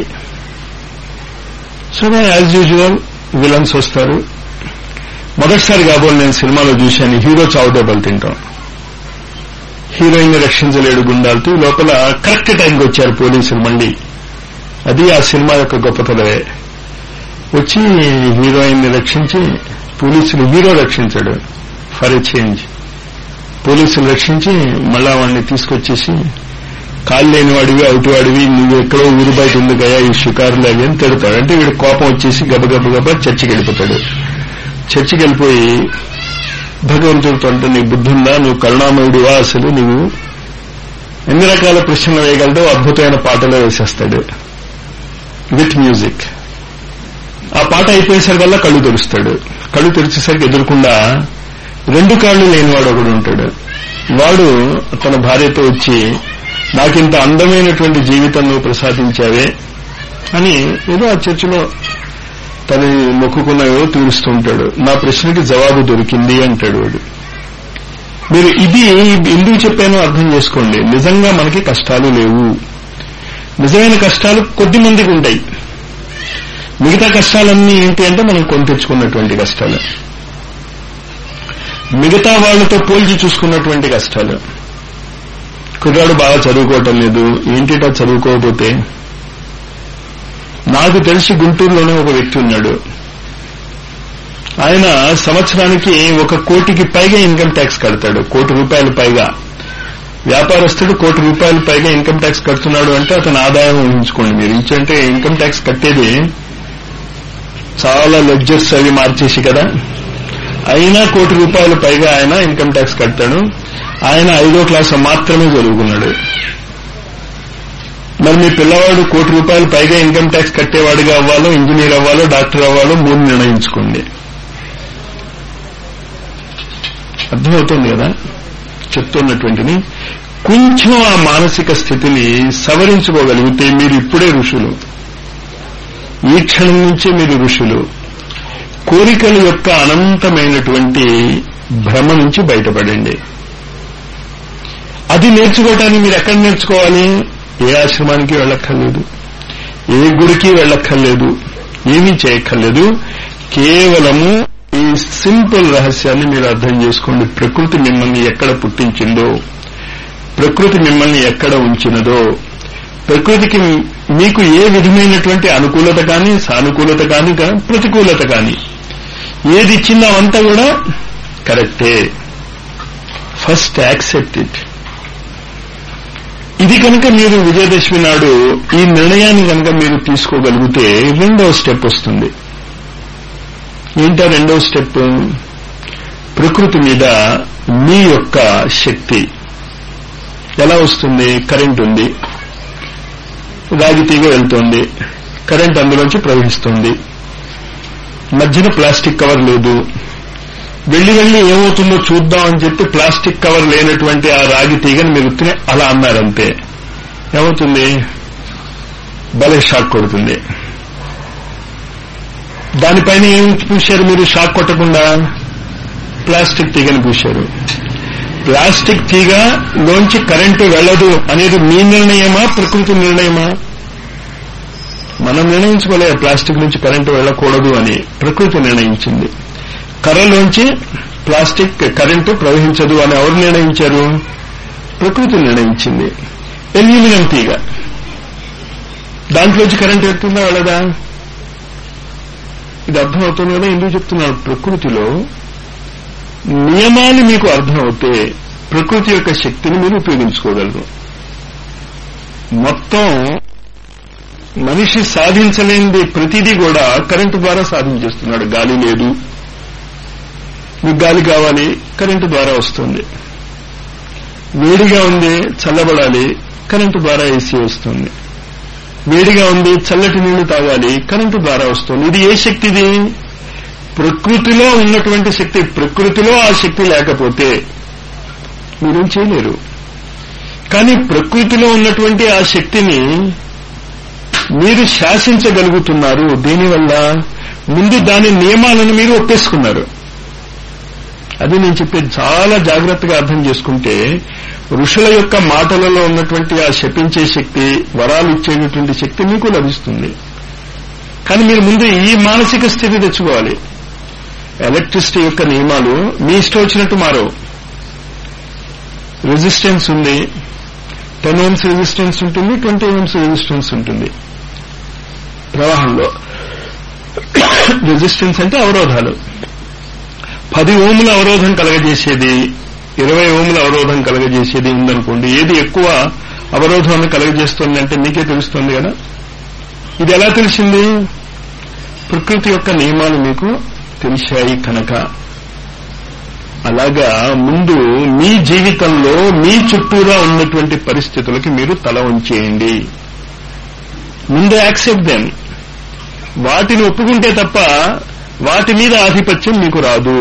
సరే యాజ్ యూజువల్ విలన్స్ వస్తారు మొదటిసారి కాబోలు నేను సినిమాలో చూశాను హీరో చావు దెబ్బలు తింటాం హీరోయిన్ రక్షించలేడు గుండాలతో ఈ లోపల కరెక్ట్ టైంకి వచ్చారు పోలీసులు మళ్ళీ అది ఆ సినిమా యొక్క గొప్పతనమే వచ్చి హీరోయిన్ ని రక్షించి పోలీసులు హీరో రక్షించాడు ఫర్ ఎ చేంజ్ పోలీసులు రక్షించి మళ్ళా వాడిని తీసుకొచ్చేసి కాళ్ళు లేని వాడివి అవుటి వాడివి నువ్వు ఎక్కడో ఊరు బయట ఉంది గయా ఈ షికారులు అవి అని తిడతాడు అంటే వీడు కోపం వచ్చేసి గబగబ గబ చర్చికి వెళ్ళిపోతాడు చర్చికి వెళ్ళిపోయి భగవంతుడితో అంటే నీ బుద్ధి ఉందా నువ్వు కరుణామయుడివా అసలు నువ్వు ఎన్ని రకాల ప్రశ్నలు వేయగలదో అద్భుతమైన పాటలో వేసేస్తాడు విత్ మ్యూజిక్ ఆ పాట అయిపోయేసరికల్లా కళ్ళు తెరుస్తాడు కళ్ళు తెరిచేసరికి ఎదురకుండా రెండు కాళ్ళు లేనివాడు ఒకడు ఉంటాడు వాడు తన భార్యతో వచ్చి నాకింత అందమైనటువంటి జీవితం నువ్వు ప్రసాదించావే అని ఏదో ఆ చర్చిలో తను మొక్కుకున్నాయో తీరుస్తూ ఉంటాడు నా ప్రశ్నకి జవాబు దొరికింది అంటాడు వాడు మీరు ఇది ఎందుకు చెప్పానో అర్థం చేసుకోండి నిజంగా మనకి కష్టాలు లేవు నిజమైన కష్టాలు కొద్ది మందికి ఉంటాయి మిగతా కష్టాలన్నీ ఏంటి అంటే మనం కొని తెచ్చుకున్నటువంటి కష్టాలు మిగతా వాళ్ళతో పోల్చి చూసుకున్నటువంటి కష్టాలు కుర్రాడు బాగా చదువుకోవటం లేదు ఏంటిటా చదువుకోకపోతే నాకు తెలిసి గుంటూరులోనే ఒక వ్యక్తి ఉన్నాడు ఆయన సంవత్సరానికి ఒక కోటికి పైగా ఇన్కమ్ ట్యాక్స్ కడతాడు కోటి రూపాయలు పైగా వ్యాపారస్తుడు కోటి రూపాయలు పైగా ఇన్కమ్ ట్యాక్స్ కడుతున్నాడు అంటే అతని ఆదాయం ఊహించుకోండి మీరు ఇంచంటే ఇన్కమ్ ట్యాక్స్ కట్టేది చాలా లెడ్జర్స్ అవి మార్చేసి కదా అయినా కోటి రూపాయలు పైగా ఆయన ఇన్కమ్ ట్యాక్స్ కట్టాడు ఆయన ఐదో క్లాస్ మాత్రమే చదువుకున్నాడు మరి మీ పిల్లవాడు కోటి రూపాయలు పైగా ఇన్కమ్ ట్యాక్స్ కట్టేవాడిగా అవ్వాలో ఇంజనీర్ అవ్వాలో డాక్టర్ అవ్వాలో మూడు నిర్ణయించుకోండి అర్థమవుతుంది కదా చెప్తున్నటువంటిది కొంచెం ఆ మానసిక స్థితిని సవరించుకోగలిగితే మీరు ఇప్పుడే ఋషులు ఈ క్షణం నుంచే మీరు ఋషులు కోరికల యొక్క అనంతమైనటువంటి భ్రమ నుంచి బయటపడండి అది నేర్చుకోవటానికి మీరు ఎక్కడ నేర్చుకోవాలి ఏ ఆశ్రమానికి వెళ్ళక్కర్లేదు ఏ గుడికి వెళ్ళక్కర్లేదు ఏమీ చేయక్కర్లేదు కేవలము ఈ సింపుల్ రహస్యాన్ని మీరు అర్థం చేసుకోండి ప్రకృతి మిమ్మల్ని ఎక్కడ పుట్టించిందో ప్రకృతి మిమ్మల్ని ఎక్కడ ఉంచినదో ప్రకృతికి మీకు ఏ విధమైనటువంటి అనుకూలత కానీ సానుకూలత కానీ ప్రతికూలత కానీ ఏది ఇచ్చిందో అవంతా కూడా కరెక్టే ఫస్ట్ యాక్సెప్ట్ ఇట్ ఇది కనుక మీరు విజయదశమి నాడు ఈ నిర్ణయాన్ని కనుక మీరు తీసుకోగలిగితే రెండవ స్టెప్ వస్తుంది ఏంటో రెండవ స్టెప్ ప్రకృతి మీద మీ యొక్క శక్తి ఎలా వస్తుంది కరెంట్ ఉంది రాగి తీగ వెళ్తోంది కరెంట్ అందులోంచి ప్రవహిస్తుంది మధ్యన ప్లాస్టిక్ కవర్ లేదు వెళ్లి వెళ్లి ఏమవుతుందో చూద్దాం అని చెప్పి ప్లాస్టిక్ కవర్ లేనటువంటి ఆ రాగి తీగని మీరు ఉత్తినే అలా అన్నారంతే ఏమవుతుంది భలే షాక్ కొడుతుంది దానిపైన ఏం పూశారు మీరు షాక్ కొట్టకుండా ప్లాస్టిక్ తీగని పూశారు ప్లాస్టిక్ తీగ లోంచి కరెంటు వెళ్ళదు అనేది మీ నిర్ణయమా ప్రకృతి నిర్ణయమా మనం నిర్ణయించుకోలే ప్లాస్టిక్ నుంచి కరెంటు వెళ్ళకూడదు అని ప్రకృతి నిర్ణయించింది కర్రలోంచి ప్లాస్టిక్ కరెంటు ప్రవహించదు అని ఎవరు నిర్ణయించారు ప్రకృతి నిర్ణయించింది ఎల్యూమినియం తీగ దాంట్లోంచి కరెంట్ వెళ్తుందా వెళ్ళదా ఇది అర్థమవుతుంది కదా ఎందుకు చెప్తున్నాను ప్రకృతిలో నియమాలు మీకు అర్థమవుతే ప్రకృతి యొక్క శక్తిని మీరు ఉపయోగించుకోగలరు మొత్తం మనిషి సాధించలేనిది ప్రతిదీ కూడా కరెంటు ద్వారా సాధించేస్తున్నాడు గాలి లేదు మీకు గాలి కావాలి కరెంటు ద్వారా వస్తుంది వేడిగా ఉంది చల్లబడాలి కరెంటు ద్వారా ఏసీ వస్తుంది వేడిగా ఉంది చల్లటి నీళ్లు తాగాలి కరెంటు ద్వారా వస్తుంది ఇది ఏ శక్తిది ప్రకృతిలో ఉన్నటువంటి శక్తి ప్రకృతిలో ఆ శక్తి లేకపోతే మీరేం చేయలేరు కానీ ప్రకృతిలో ఉన్నటువంటి ఆ శక్తిని మీరు శాసించగలుగుతున్నారు దీనివల్ల ముందు దాని నియమాలను మీరు ఒప్పేసుకున్నారు అది నేను చెప్పేది చాలా జాగ్రత్తగా అర్థం చేసుకుంటే ఋషుల యొక్క మాటలలో ఉన్నటువంటి ఆ శపించే శక్తి వరాలు ఇచ్చేటటువంటి శక్తి మీకు లభిస్తుంది కానీ మీరు ముందు ఈ మానసిక స్థితి తెచ్చుకోవాలి ఎలక్ట్రిసిటీ యొక్క నియమాలు మీ ఇష్టం వచ్చినట్టు మారవు రెసిస్టెన్స్ ఉంది టెన్ ఓమ్స్ రెసిస్టెన్స్ ఉంటుంది ట్వంటీ ఓమ్స్ రెసిస్టెన్స్ ఉంటుంది ప్రవాహంలో రెసిస్టెన్స్ అంటే అవరోధాలు పది ఓముల అవరోధం కలగజేసేది ఇరవై ఓముల అవరోధం కలగజేసేది ఉందనుకోండి ఏది ఎక్కువ అవరోధాన్ని కలగజేస్తుంది అంటే మీకే తెలుస్తుంది కదా ఇది ఎలా తెలిసింది ప్రకృతి యొక్క నియమాలు మీకు తెలిసాయి కనుక అలాగా ముందు మీ జీవితంలో మీ చుట్టూరా ఉన్నటువంటి పరిస్థితులకి మీరు తల ఉంచేయండి ముందు యాక్సెప్ట్ దెమ్ వాటిని ఒప్పుకుంటే తప్ప వాటి మీద ఆధిపత్యం మీకు రాదు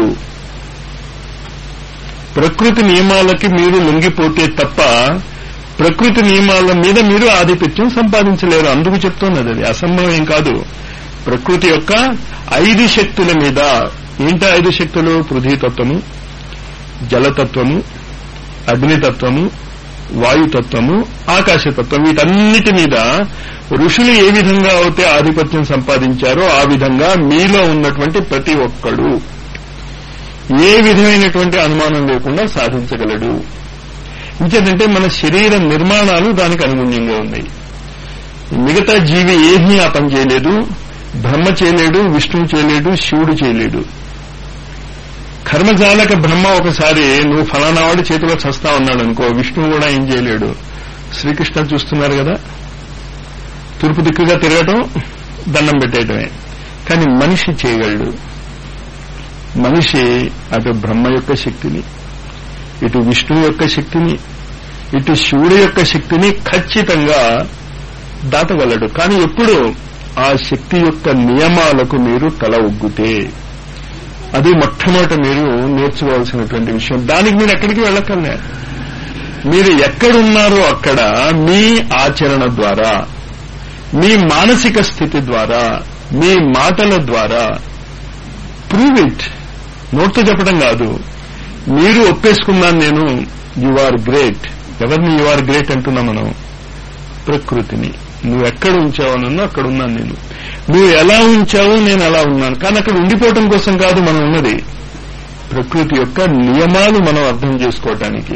ప్రకృతి నియమాలకి మీరు లొంగిపోతే తప్ప ప్రకృతి నియమాల మీద మీరు ఆధిపత్యం సంపాదించలేరు అందుకు చెప్తున్నది అది అసంభవం ఏం కాదు ప్రకృతి యొక్క ఐదు శక్తుల మీద ఏంటి ఐదు శక్తులు పృథ్వీతత్వము జలతత్వము అగ్నితత్వము వాయుతత్వము ఆకాశతత్వం వీటన్నిటి మీద ఋషులు ఏ విధంగా అయితే ఆధిపత్యం సంపాదించారో ఆ విధంగా మీలో ఉన్నటువంటి ప్రతి ఒక్కడు ఏ విధమైనటువంటి అనుమానం లేకుండా సాధించగలడు ఇంకేంటంటే మన శరీర నిర్మాణాలు దానికి అనుగుణ్యంగా ఉన్నాయి మిగతా జీవి ఏమీ ఆ పని చేయలేదు బ్రహ్మ చేయలేడు విష్ణువు చేయలేడు శివుడు చేయలేడు కర్మజాలక బ్రహ్మ ఒకసారి నువ్వు ఫలానా వాడి చేతిలో చస్తా ఉన్నాడు అనుకో విష్ణువు కూడా ఏం చేయలేడు శ్రీకృష్ణ చూస్తున్నారు కదా తూర్పు దిక్కుగా తిరగటం దండం పెట్టేయటమే కానీ మనిషి చేయగలడు మనిషి అటు బ్రహ్మ యొక్క శక్తిని ఇటు విష్ణువు యొక్క శక్తిని ఇటు శివుడు యొక్క శక్తిని ఖచ్చితంగా దాటగలడు కానీ ఎప్పుడు ఆ శక్తి యొక్క నియమాలకు మీరు తల ఒగ్గుతే అది మొట్టమొదట మీరు నేర్చుకోవాల్సినటువంటి విషయం దానికి మీరు ఎక్కడికి వెళ్ళకలే మీరు ఎక్కడున్నారో అక్కడ మీ ఆచరణ ద్వారా మీ మానసిక స్థితి ద్వారా మీ మాటల ద్వారా ప్రూవ్ ఇట్ నోట్తో చెప్పడం కాదు మీరు ఒప్పేసుకున్నాను నేను యు ఆర్ గ్రేట్ ఎవరిని యు ఆర్ గ్రేట్ అంటున్నా మనం ప్రకృతిని నువ్వు ఎక్కడ ఉంచావనన్నా అక్కడ ఉన్నాను నేను నువ్వు ఎలా ఉంచావో నేను అలా ఉన్నాను కానీ అక్కడ ఉండిపోవటం కోసం కాదు మనం ఉన్నది ప్రకృతి యొక్క నియమాలు మనం అర్థం చేసుకోవటానికి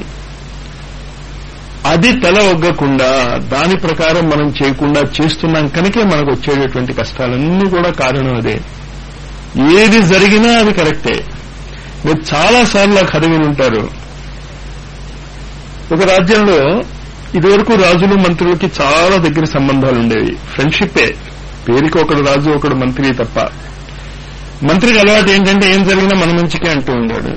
అది తల ఒగ్గకుండా దాని ప్రకారం మనం చేయకుండా చేస్తున్నాం కనుకే మనకు వచ్చేటటువంటి కష్టాలన్నీ కూడా కారణం అదే ఏది జరిగినా అది కరెక్టే మీరు చాలా సార్లు ఆ కథ విని ఉంటారు ఒక రాజ్యంలో ఇదివరకు రాజులు మంత్రులకి చాలా దగ్గర సంబంధాలు ఉండేవి ఫ్రెండ్షిప్పే పేరుకి ఒకడు రాజు ఒకడు మంత్రి తప్ప మంత్రికి అలవాటు ఏంటంటే ఏం జరిగినా మన మంచికే అంటూ ఉండాడు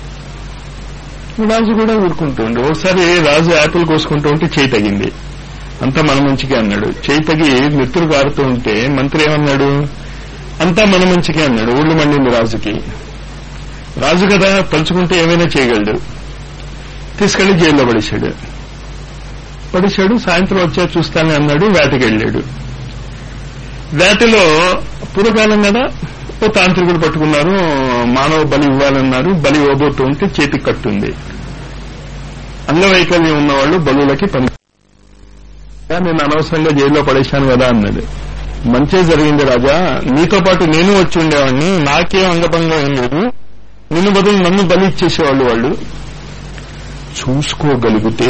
రాజు కూడా ఊరుకుంటూ ఉండే ఒకసారి రాజు యాపిల్ కోసుకుంటూ ఉంటే చేయి తగింది అంతా మన మంచికే అన్నాడు చేయి తగి మిత్రులు కారుతూ ఉంటే మంత్రి ఏమన్నాడు అంతా మన మంచికే అన్నాడు ఊళ్ళు మండింది రాజుకి రాజు కదా తలుచుకుంటే ఏమైనా చేయగలడు తీసుకెళ్లి జైల్లో పడేశాడు పడేశాడు సాయంత్రం వచ్చా చూస్తానని అన్నాడు వేటకి వెళ్ళాడు వేటలో పూర్వకాలం కదా ఓ తాంత్రికుడు పట్టుకున్నారు మానవ బలి ఇవ్వాలన్నారు బలి ఇవ్వబోతూ ఉంటే చేతికి కట్టుంది అంగవైకల్యం ఉన్నవాళ్ళు బలులకి పని నేను అనవసరంగా జైల్లో పడేశాను కదా అన్నది మంచే జరిగింది రాజా నీతో పాటు నేను వచ్చి ఉండేవాడిని నాకేం అంగభంగం ఏం లేదు నిన్ను బదులు నన్ను బలి ఇచ్చేసేవాళ్ళు వాళ్ళు చూసుకోగలిగితే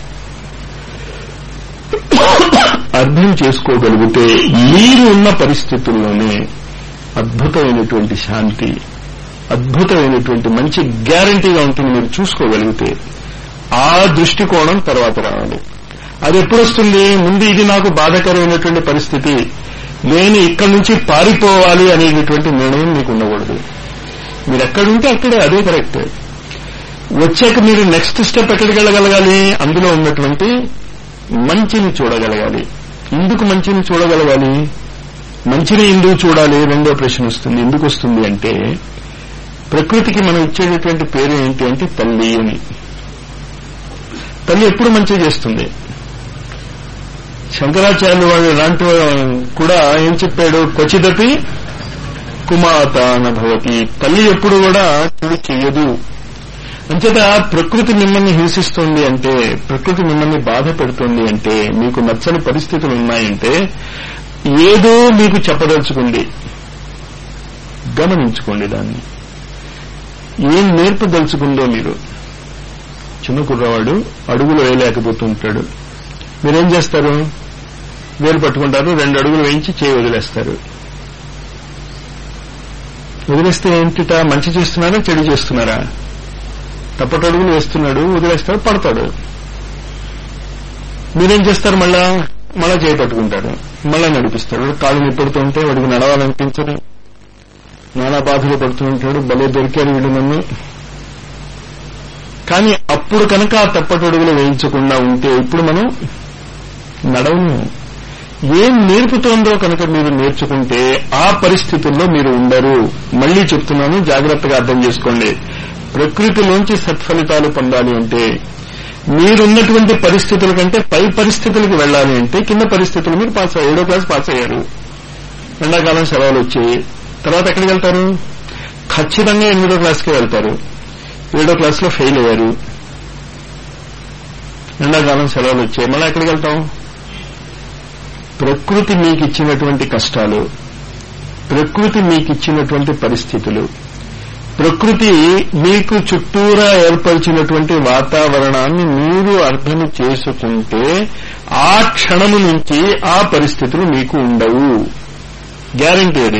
అర్థం చేసుకోగలిగితే మీరు ఉన్న పరిస్థితుల్లోనే అద్భుతమైనటువంటి శాంతి అద్భుతమైనటువంటి మంచి గ్యారంటీగా ఉంటుంది మీరు చూసుకోగలిగితే ఆ దృష్టికోణం తర్వాత రావాలి అది ఎప్పుడు వస్తుంది ముందు ఇది నాకు బాధాకరమైనటువంటి పరిస్థితి నేను ఇక్కడి నుంచి పారిపోవాలి అనేటటువంటి నిర్ణయం మీకు ఉండకూడదు మీరు ఎక్కడుంటే అక్కడే అదే కరెక్ట్ వచ్చాక మీరు నెక్స్ట్ స్టెప్ ఎక్కడికి వెళ్ళగలగాలి అందులో ఉన్నటువంటి మంచిని చూడగలగాలి ఎందుకు మంచిని చూడగలగాలి మంచిని ఎందుకు చూడాలి రెండో ప్రశ్న వస్తుంది ఎందుకు వస్తుంది అంటే ప్రకృతికి మనం ఇచ్చేటటువంటి పేరు ఏంటి అంటే తల్లి అని తల్లి ఎప్పుడు మంచి చేస్తుంది శంకరాచార్యులు వాళ్ళు ఇలాంటి కూడా ఏం చెప్పాడు క్వచిదపి కుమాత భవతి తల్లి ఎప్పుడు కూడా చెడు చెయ్యదు అంచేత ప్రకృతి మిమ్మల్ని హింసిస్తోంది అంటే ప్రకృతి మిమ్మల్ని బాధ పెడుతోంది అంటే మీకు నచ్చని పరిస్థితులు ఉన్నాయంటే ఏదో మీకు చెప్పదలుచుకుంది గమనించుకోండి దాన్ని ఏం నేర్పదలుచుకుందో మీరు చిన్న కుర్రవాడు అడుగులు వేయలేకపోతుంటాడు మీరేం చేస్తారు వేలు పట్టుకుంటారు రెండు అడుగులు వేయించి చేయి వదిలేస్తారు వదిలేస్తే ఏంటిట మంచి చేస్తున్నారా చెడు చేస్తున్నారా తప్పటడుగులు వేస్తున్నాడు వదిలేస్తాడు పడతాడు మీరేం చేస్తారు మళ్ళా మళ్ళా చేయి పట్టుకుంటాడు మళ్ళా నడిపిస్తాడు కాళ్ళు నిప్పుడుతూ ఉంటే వాడికి నడవాలనిపించదు నానా బాధలు పడుతూ ఉంటాడు భలే దొరికారు వీడు నన్ను కానీ అప్పుడు కనుక ఆ తప్పటడుగులు వేయించకుండా ఉంటే ఇప్పుడు మనం నడవము ఏం నేర్పుతోందో కనుక మీరు నేర్చుకుంటే ఆ పరిస్థితుల్లో మీరు ఉండరు మళ్లీ చెప్తున్నాను జాగ్రత్తగా అర్థం చేసుకోండి ప్రకృతిలోంచి సత్ఫలితాలు పొందాలి అంటే మీరున్నటువంటి పరిస్థితుల కంటే పై పరిస్థితులకు వెళ్ళాలి అంటే కింద పరిస్థితులు మీరు పాస్ ఏడో క్లాస్ పాస్ అయ్యారు ఎండాకాలం సెలవులు వచ్చాయి తర్వాత ఎక్కడికి వెళ్తారు ఖచ్చితంగా ఎనిమిదో క్లాస్కి వెళ్తారు ఏడో క్లాస్ లో ఫెయిల్ అయ్యారు ఎండాకాలం సెలవులు వచ్చాయి మళ్ళీ ఎక్కడికి వెళ్తాం ప్రకృతి మీకు ఇచ్చినటువంటి కష్టాలు ప్రకృతి మీకు ఇచ్చినటువంటి పరిస్థితులు ప్రకృతి మీకు చుట్టూరా ఏర్పరిచినటువంటి వాతావరణాన్ని మీరు అర్థం చేసుకుంటే ఆ క్షణము నుంచి ఆ పరిస్థితులు మీకు ఉండవు గ్యారంటీ అది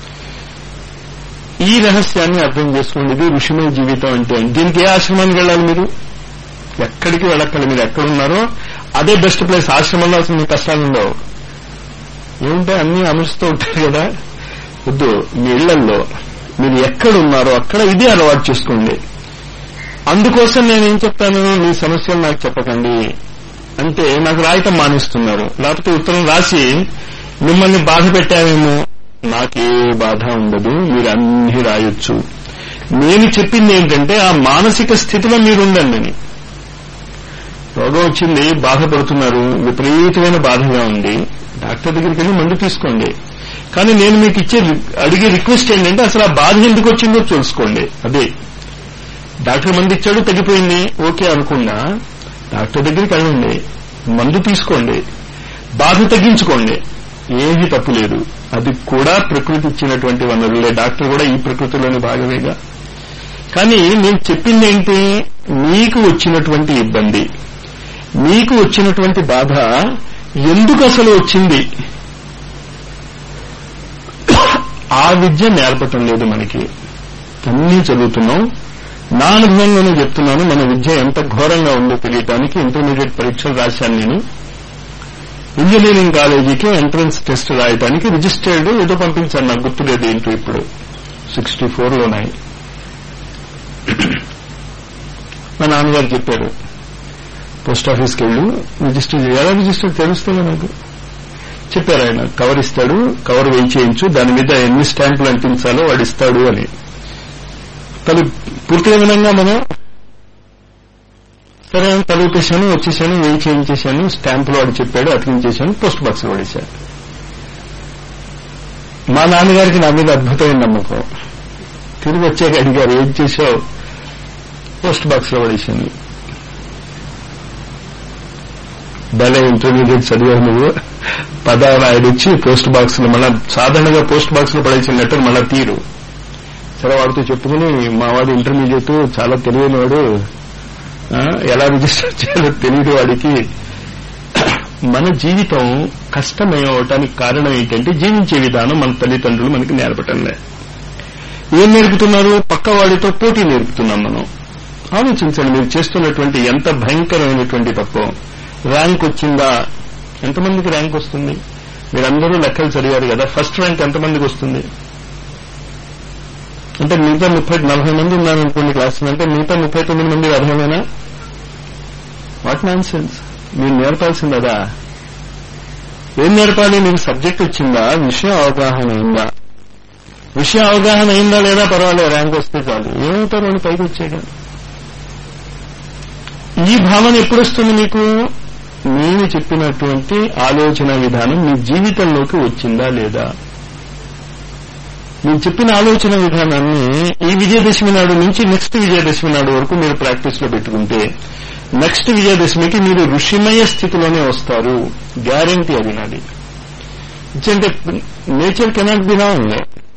ఈ రహస్యాన్ని అర్థం చేసుకోండి ఇది ఋషిమయ జీవితం అంటే దీనికి ఏ ఆశ్రమానికి వెళ్ళాలి మీరు ఎక్కడికి వెళ్ళక్కర్లేదు మీరు ఎక్కడున్నారో అదే బెస్ట్ ప్లేస్ ఆశ్రమంలో అసలు మీ కష్టాలు ఉండవు ఏముంటాయి అన్ని అమరుస్తూ ఉంటారు కదా వద్దు మీ ఇళ్లల్లో మీరు ఎక్కడున్నారో అక్కడ ఇదే అలవాటు చేసుకోండి అందుకోసం నేను ఏం చెప్తాను మీ సమస్యలు నాకు చెప్పకండి అంటే నాకు రాయటం మానేస్తున్నారు లేకపోతే ఉత్తరం రాసి మిమ్మల్ని బాధ పెట్టావేమో నాకే బాధ ఉండదు మీరు అన్ని రాయొచ్చు నేను చెప్పింది ఏంటంటే ఆ మానసిక స్థితిలో మీరు ఉండండి అని రోగం వచ్చింది బాధపడుతున్నారు విపరీతమైన బాధగా ఉంది డాక్టర్ దగ్గరికి వెళ్ళి మందు తీసుకోండి కానీ నేను మీకు ఇచ్చే రి- అడిగే రిక్వెస్ట్ ఏంటంటే అసలు ఆ బాధ ఎందుకు వచ్చిందో తెలుసుకోండి అదే డాక్టర్ మంది ఇచ్చాడు తగ్గిపోయింది ఓకే అనుకున్నా డాక్టర్ దగ్గరికి వెళ్ళండి మందు తీసుకోండి బాధ తగ్గించుకోండి ఏమీ తప్పు లేదు అది కూడా ప్రకృతి ఇచ్చినటువంటి వనరులే డాక్టర్ కూడా ఈ ప్రకృతిలోని భాగమేగా కానీ నేను చెప్పింది ఏంటి మీకు వచ్చినటువంటి ఇబ్బంది మీకు వచ్చినటువంటి బాధ ఎందుకు అసలు వచ్చింది ఆ విద్య నేర్పటం లేదు మనకి అన్నీ చదువుతున్నాం నా అనుభవంలోనే చెప్తున్నాను మన విద్య ఎంత ఘోరంగా ఉందో తెలియటానికి ఇంటర్మీడియట్ పరీక్షలు రాశాను నేను ఇంజనీరింగ్ కాలేజీకి ఎంట్రన్స్ టెస్ట్ రాయడానికి రిజిస్టర్డ్ ఏదో పంపించాను నాకు గుర్తులేదు ఏంటో ఇప్పుడు సిక్స్టీ ఫోర్లోనాయి మా నాన్నగారు చెప్పారు పోస్ట్ ఆఫీస్కి వెళ్ళు రిజిస్టర్ చేయాలి ఎలా రిజిస్టర్ తెలుస్తుందో నాకు చెప్పారు ఆయన కవర్ ఇస్తాడు కవర్ వేయి చేయించు దాని మీద ఎన్ని స్టాంపులు అంటించాలో వాడు ఇస్తాడు అని తను పూర్తిగా వినంగా మనం సరే అని తలుపేశాను వచ్చేసాను వేయి చేయించేశాను స్టాంపులు వాడు చెప్పాడు అతికించేశాను పోస్ట్ బాక్స్ పడేశాను మా నాన్నగారికి నా మీద అద్భుతమైన నమ్మకం తిరిగి వచ్చాక అడిగారు ఏం చేశావు పోస్ట్ బాక్స్ లో పడేశాను భలే ఇంటర్మీడియట్ చదివావు నువ్వు పదాలు ఆయన ఇచ్చి పోస్ట్ బాక్స్ లో మళ్ళా సాధారణంగా పోస్ట్ బాక్స్ లో పడేసిన లెటర్ మళ్ళా తీరు సరే వాడితో చెప్పుకుని మా వాడు ఇంటర్మీడియట్ చాలా తెలియని వాడు ఆ, ఎలా రిజిస్టర్ చేయాలో తెలియదు వాడికి మన జీవితం కష్టమవటానికి కారణం ఏంటంటే జీవించే విధానం మన తల్లిదండ్రులు మనకి నేర్పటంలే ఏం నేర్పుతున్నారు పక్క వాడితో పోటీ నేర్పుతున్నాం మనం ఆలోచించండి మీరు చేస్తున్నటువంటి ఎంత భయంకరమైనటువంటి తప్పు ర్యాంక్ వచ్చిందా ఎంతమందికి ర్యాంక్ వస్తుంది మీరందరూ లెక్కలు చదివారు కదా ఫస్ట్ ర్యాంక్ ఎంతమందికి వస్తుంది అంటే మిగతా ముప్పై నలభై మంది ఉన్నారనుకోండి క్లాస్ అంటే మిగతా ముప్పై తొమ్మిది మంది అర్హమేనా వాట్ నాన్ సెన్స్ మీరు నేర్పాల్సింది అదా ఏం నేర్పాలి మీకు సబ్జెక్ట్ వచ్చిందా విషయం అవగాహన అయిందా విషయం అవగాహన అయిందా లేదా పర్వాలేదు ర్యాంక్ వస్తే చాలు ఏమవుతారు అని పైకి వచ్చాక ఈ భావన ఎప్పుడు వస్తుంది మీకు నేను చెప్పినటువంటి ఆలోచన విధానం మీ జీవితంలోకి వచ్చిందా లేదా నేను చెప్పిన ఆలోచన విధానాన్ని ఈ విజయదశమి నాడు నుంచి నెక్స్ట్ విజయదశమి నాడు వరకు మీరు ప్రాక్టీస్ లో పెట్టుకుంటే నెక్స్ట్ విజయదశమికి మీరు ఋషిమయ స్థితిలోనే వస్తారు గ్యారంటీ అది నాది అంటే నేచర్ కెనాట్ బి రాంగ్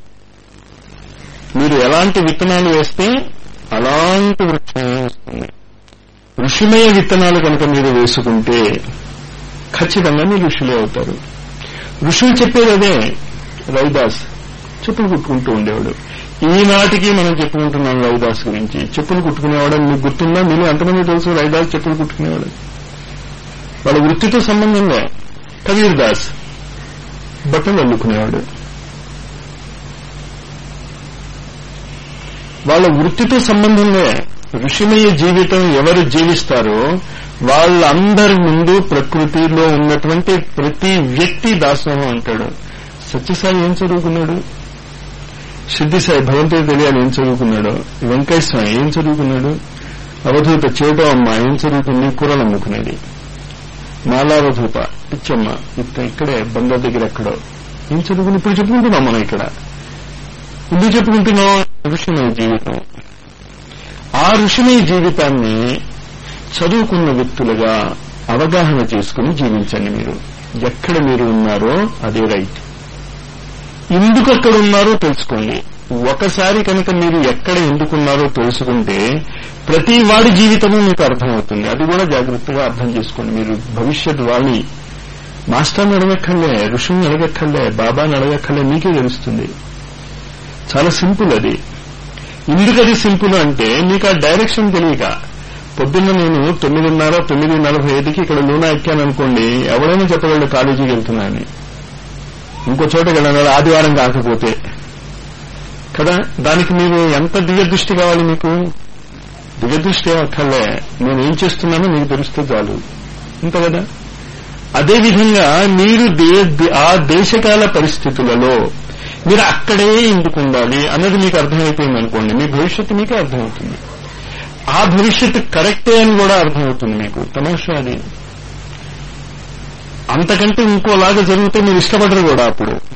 మీరు ఎలాంటి విత్తనాలు వేస్తే అలాంటి వృక్షం వస్తుంది ఋషిమయ విత్తనాలు కనుక మీరు వేసుకుంటే ఖచ్చితంగా మీరు ఋషులే అవుతారు ఋషులు చెప్పేది అదే రవిదాస్ చెప్పులు కుట్టుకుంటూ ఉండేవాడు ఈనాటికి మనం చెప్పుకుంటున్నాం రవిదాస్ గురించి చెప్పులు కుట్టుకునేవాడు మీకు గుర్తుందా మీరు ఎంతమంది తెలుసు రవిదాస్ చెప్పులు కుట్టుకునేవాడు వాళ్ళ వృత్తితో సంబంధంగా కబీర్ దాస్ బట్టలు అల్లుకునేవాడు వాళ్ళ వృత్తితో సంబంధంగా ఋషిమయ జీవితం ఎవరు జీవిస్తారో వాళ్ళందరి ముందు ప్రకృతిలో ఉన్నటువంటి ప్రతి వ్యక్తి దాసోహం అంటాడు సత్యసాయి ఏం చదువుకున్నాడు సిద్ధిసాయి భగవంతుడు తెలియాలి ఏం చదువుకున్నాడు వెంకయ్య స్వామి ఏం చదువుకున్నాడు అవధూత చేటో అమ్మ ఏం చదువుకుంది కూరలు అమ్ముకునేది మాలావధూత పిచ్చమ్మ ఇత్త ఇక్కడే బంగారు దగ్గర ఎక్కడో ఏం చదువుకుని ఇప్పుడు చెప్పుకుంటున్నాం మనం ఇక్కడ ఎందుకు చెప్పుకుంటున్నాం ఋషిమయ జీవితం ఆ ఋషిమయ జీవితాన్ని చదువుకున్న వ్యక్తులుగా అవగాహన చేసుకుని జీవించండి మీరు ఎక్కడ మీరు ఉన్నారో అదే రైట్ ఎందుకు అక్కడ ఉన్నారో తెలుసుకోండి ఒకసారి కనుక మీరు ఎక్కడ ఎందుకున్నారో తెలుసుకుంటే ప్రతి వాడి జీవితము మీకు అర్థమవుతుంది అది కూడా జాగ్రత్తగా అర్థం చేసుకోండి మీరు భవిష్యత్ వాళ్ళని మాస్టర్ని అడగక్కర్లే ఋషుల్ని అడగక్కర్లే బాబాని అడగక్కర్లే మీకే తెలుస్తుంది చాలా సింపుల్ అది ఎందుకు అది సింపుల్ అంటే మీకు ఆ డైరెక్షన్ తెలియక పొద్దున్న నేను తొమ్మిదిన్నర తొమ్మిది నలభై ఐదుకి ఇక్కడ లూనా ఎక్కాను అనుకోండి ఎవరైనా చెప్పగలడు కాలేజీకి వెళ్తున్నానని ఇంకో చోటకి వెళ్ళాలి ఆదివారం కాకపోతే కదా దానికి మీరు ఎంత దివ్యదృష్టి కావాలి మీకు దివ్యదృష్టి అక్కర్లే నేను ఏం చేస్తున్నానో మీకు తెలిస్తే చాలు ఇంత కదా అదేవిధంగా మీరు దే- ఆ దేశకాల పరిస్థితులలో మీరు అక్కడే ఎందుకు ఉండాలి అన్నది మీకు అర్థమైపోయింది అనుకోండి మీ భవిష్యత్తు మీకే అర్థమవుతుంది ఆ భవిష్యత్తు కరెక్టే అని కూడా అర్థమవుతుంది మీకు తమాషా అది అంతకంటే ఇంకోలాగా జరిగితే మీరు ఇష్టపడరు కూడా అప్పుడు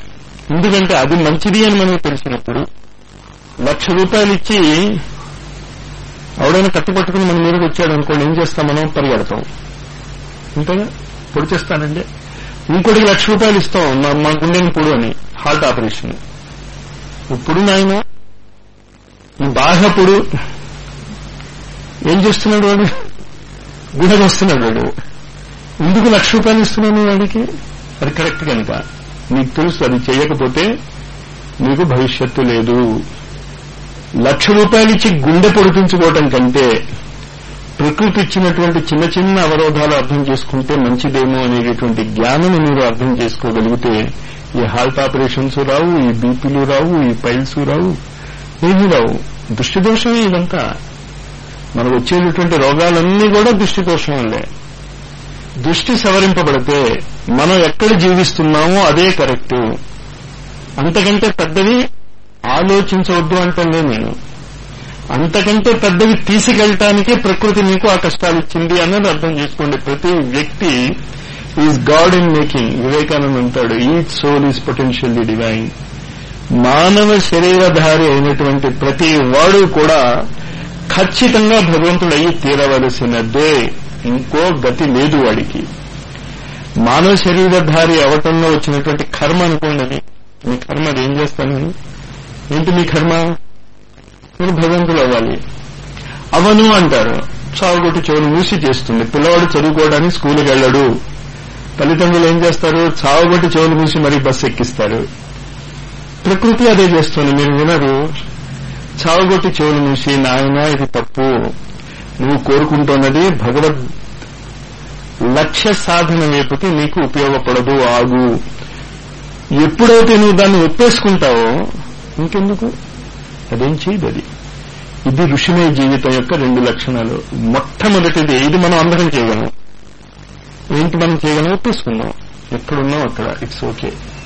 ఎందుకంటే అది మంచిది అని మనకు తెలిసినప్పుడు లక్ష రూపాయలు ఇచ్చి ఎవడైనా కత్తి పట్టుకుని మన మీదకి వచ్చాడు అనుకోండి ఏం చేస్తాం మనం పరిగెడతాం అంతేగా పొడి చేస్తానండి ఇంకోటికి లక్ష రూపాయలు ఇస్తాం మా మా గుండెని పొడు అని హార్ట్ ఆపరేషన్ ఇప్పుడు నాయన ఈ బాగా పొడు ఏం చేస్తున్నాడు వాడు గుణకు వస్తున్నాడు వాడు ఎందుకు లక్ష రూపాయలు ఇస్తున్నాను వాడికి అది కరెక్ట్ కనుక నీకు తెలుసు అది చేయకపోతే నీకు భవిష్యత్తు లేదు లక్ష రూపాయలు ఇచ్చి గుండె పొడిపించుకోవటం కంటే ప్రకృతి ఇచ్చినటువంటి చిన్న చిన్న అవరోధాలు అర్థం చేసుకుంటే మంచిదేమో అనేటటువంటి జ్ఞానం మీరు అర్థం చేసుకోగలిగితే ఈ హార్ట్ ఆపరేషన్స్ రావు ఈ బీపీలు రావు ఈ పైల్స్ రావు ఏమీ రావు దృష్టి దోషమే ఇదంతా మనకు వచ్చేటటువంటి రోగాలన్నీ కూడా దృష్టి దోషం వల్లే దృష్టి సవరింపబడితే మనం ఎక్కడ జీవిస్తున్నామో అదే కరెక్ట్ అంతకంటే పెద్దది ఆలోచించవద్దు అంటలే నేను అంతకంటే పెద్దవి తీసుకెళ్ళటానికే ప్రకృతి మీకు ఆ కష్టాలు ఇచ్చింది అన్నది అర్థం చేసుకోండి ప్రతి వ్యక్తి is God in making Vivekananda అంటాడు each soul is potentially divine మానవ శరీరధారి అయినటువంటి ప్రతి వాడు కూడా ఖచ్చితంగా భగవంతుడు అయ్యి తీరవలసినదే ఇంకో గతి లేదు వాడికి మానవ శరీరధారి అవటంలో వచ్చినటువంటి కర్మ అనుకోండి అది మీ కర్మ అది ఏం చేస్తాను నేను ఏంటి మీ కర్మ నేను భగవంతుడు అవ్వాలి అవను అంటారు చావుగొట్టి చెవులు మూసి చేస్తుంది పిల్లవాడు చదువుకోవడానికి స్కూల్కి వెళ్ళడు తల్లిదండ్రులు ఏం చేస్తారు చావుగొట్టి చెవులు మూసి మరీ బస్సు ఎక్కిస్తారు ప్రకృతి అదే చేస్తుంది మీరు వినరు చావుగొట్టి చెవులు మూసి నాయన ఇది తప్పు నువ్వు కోరుకుంటున్నది భగవద్ లక్ష్య సాధన వైపుకి నీకు ఉపయోగపడదు ఆగు ఎప్పుడైతే నువ్వు దాన్ని ఒప్పేసుకుంటావో ఇంకెందుకు అదేం చేయదు అది ఇది ఋషిమయ జీవితం యొక్క రెండు లక్షణాలు మొట్టమొదటిది ఇది మనం అందరం చేయగలం ఏంటి మనం చేయగలం ఒప్పేసుకుందాం ఎక్కడున్నాం అక్కడ it's okay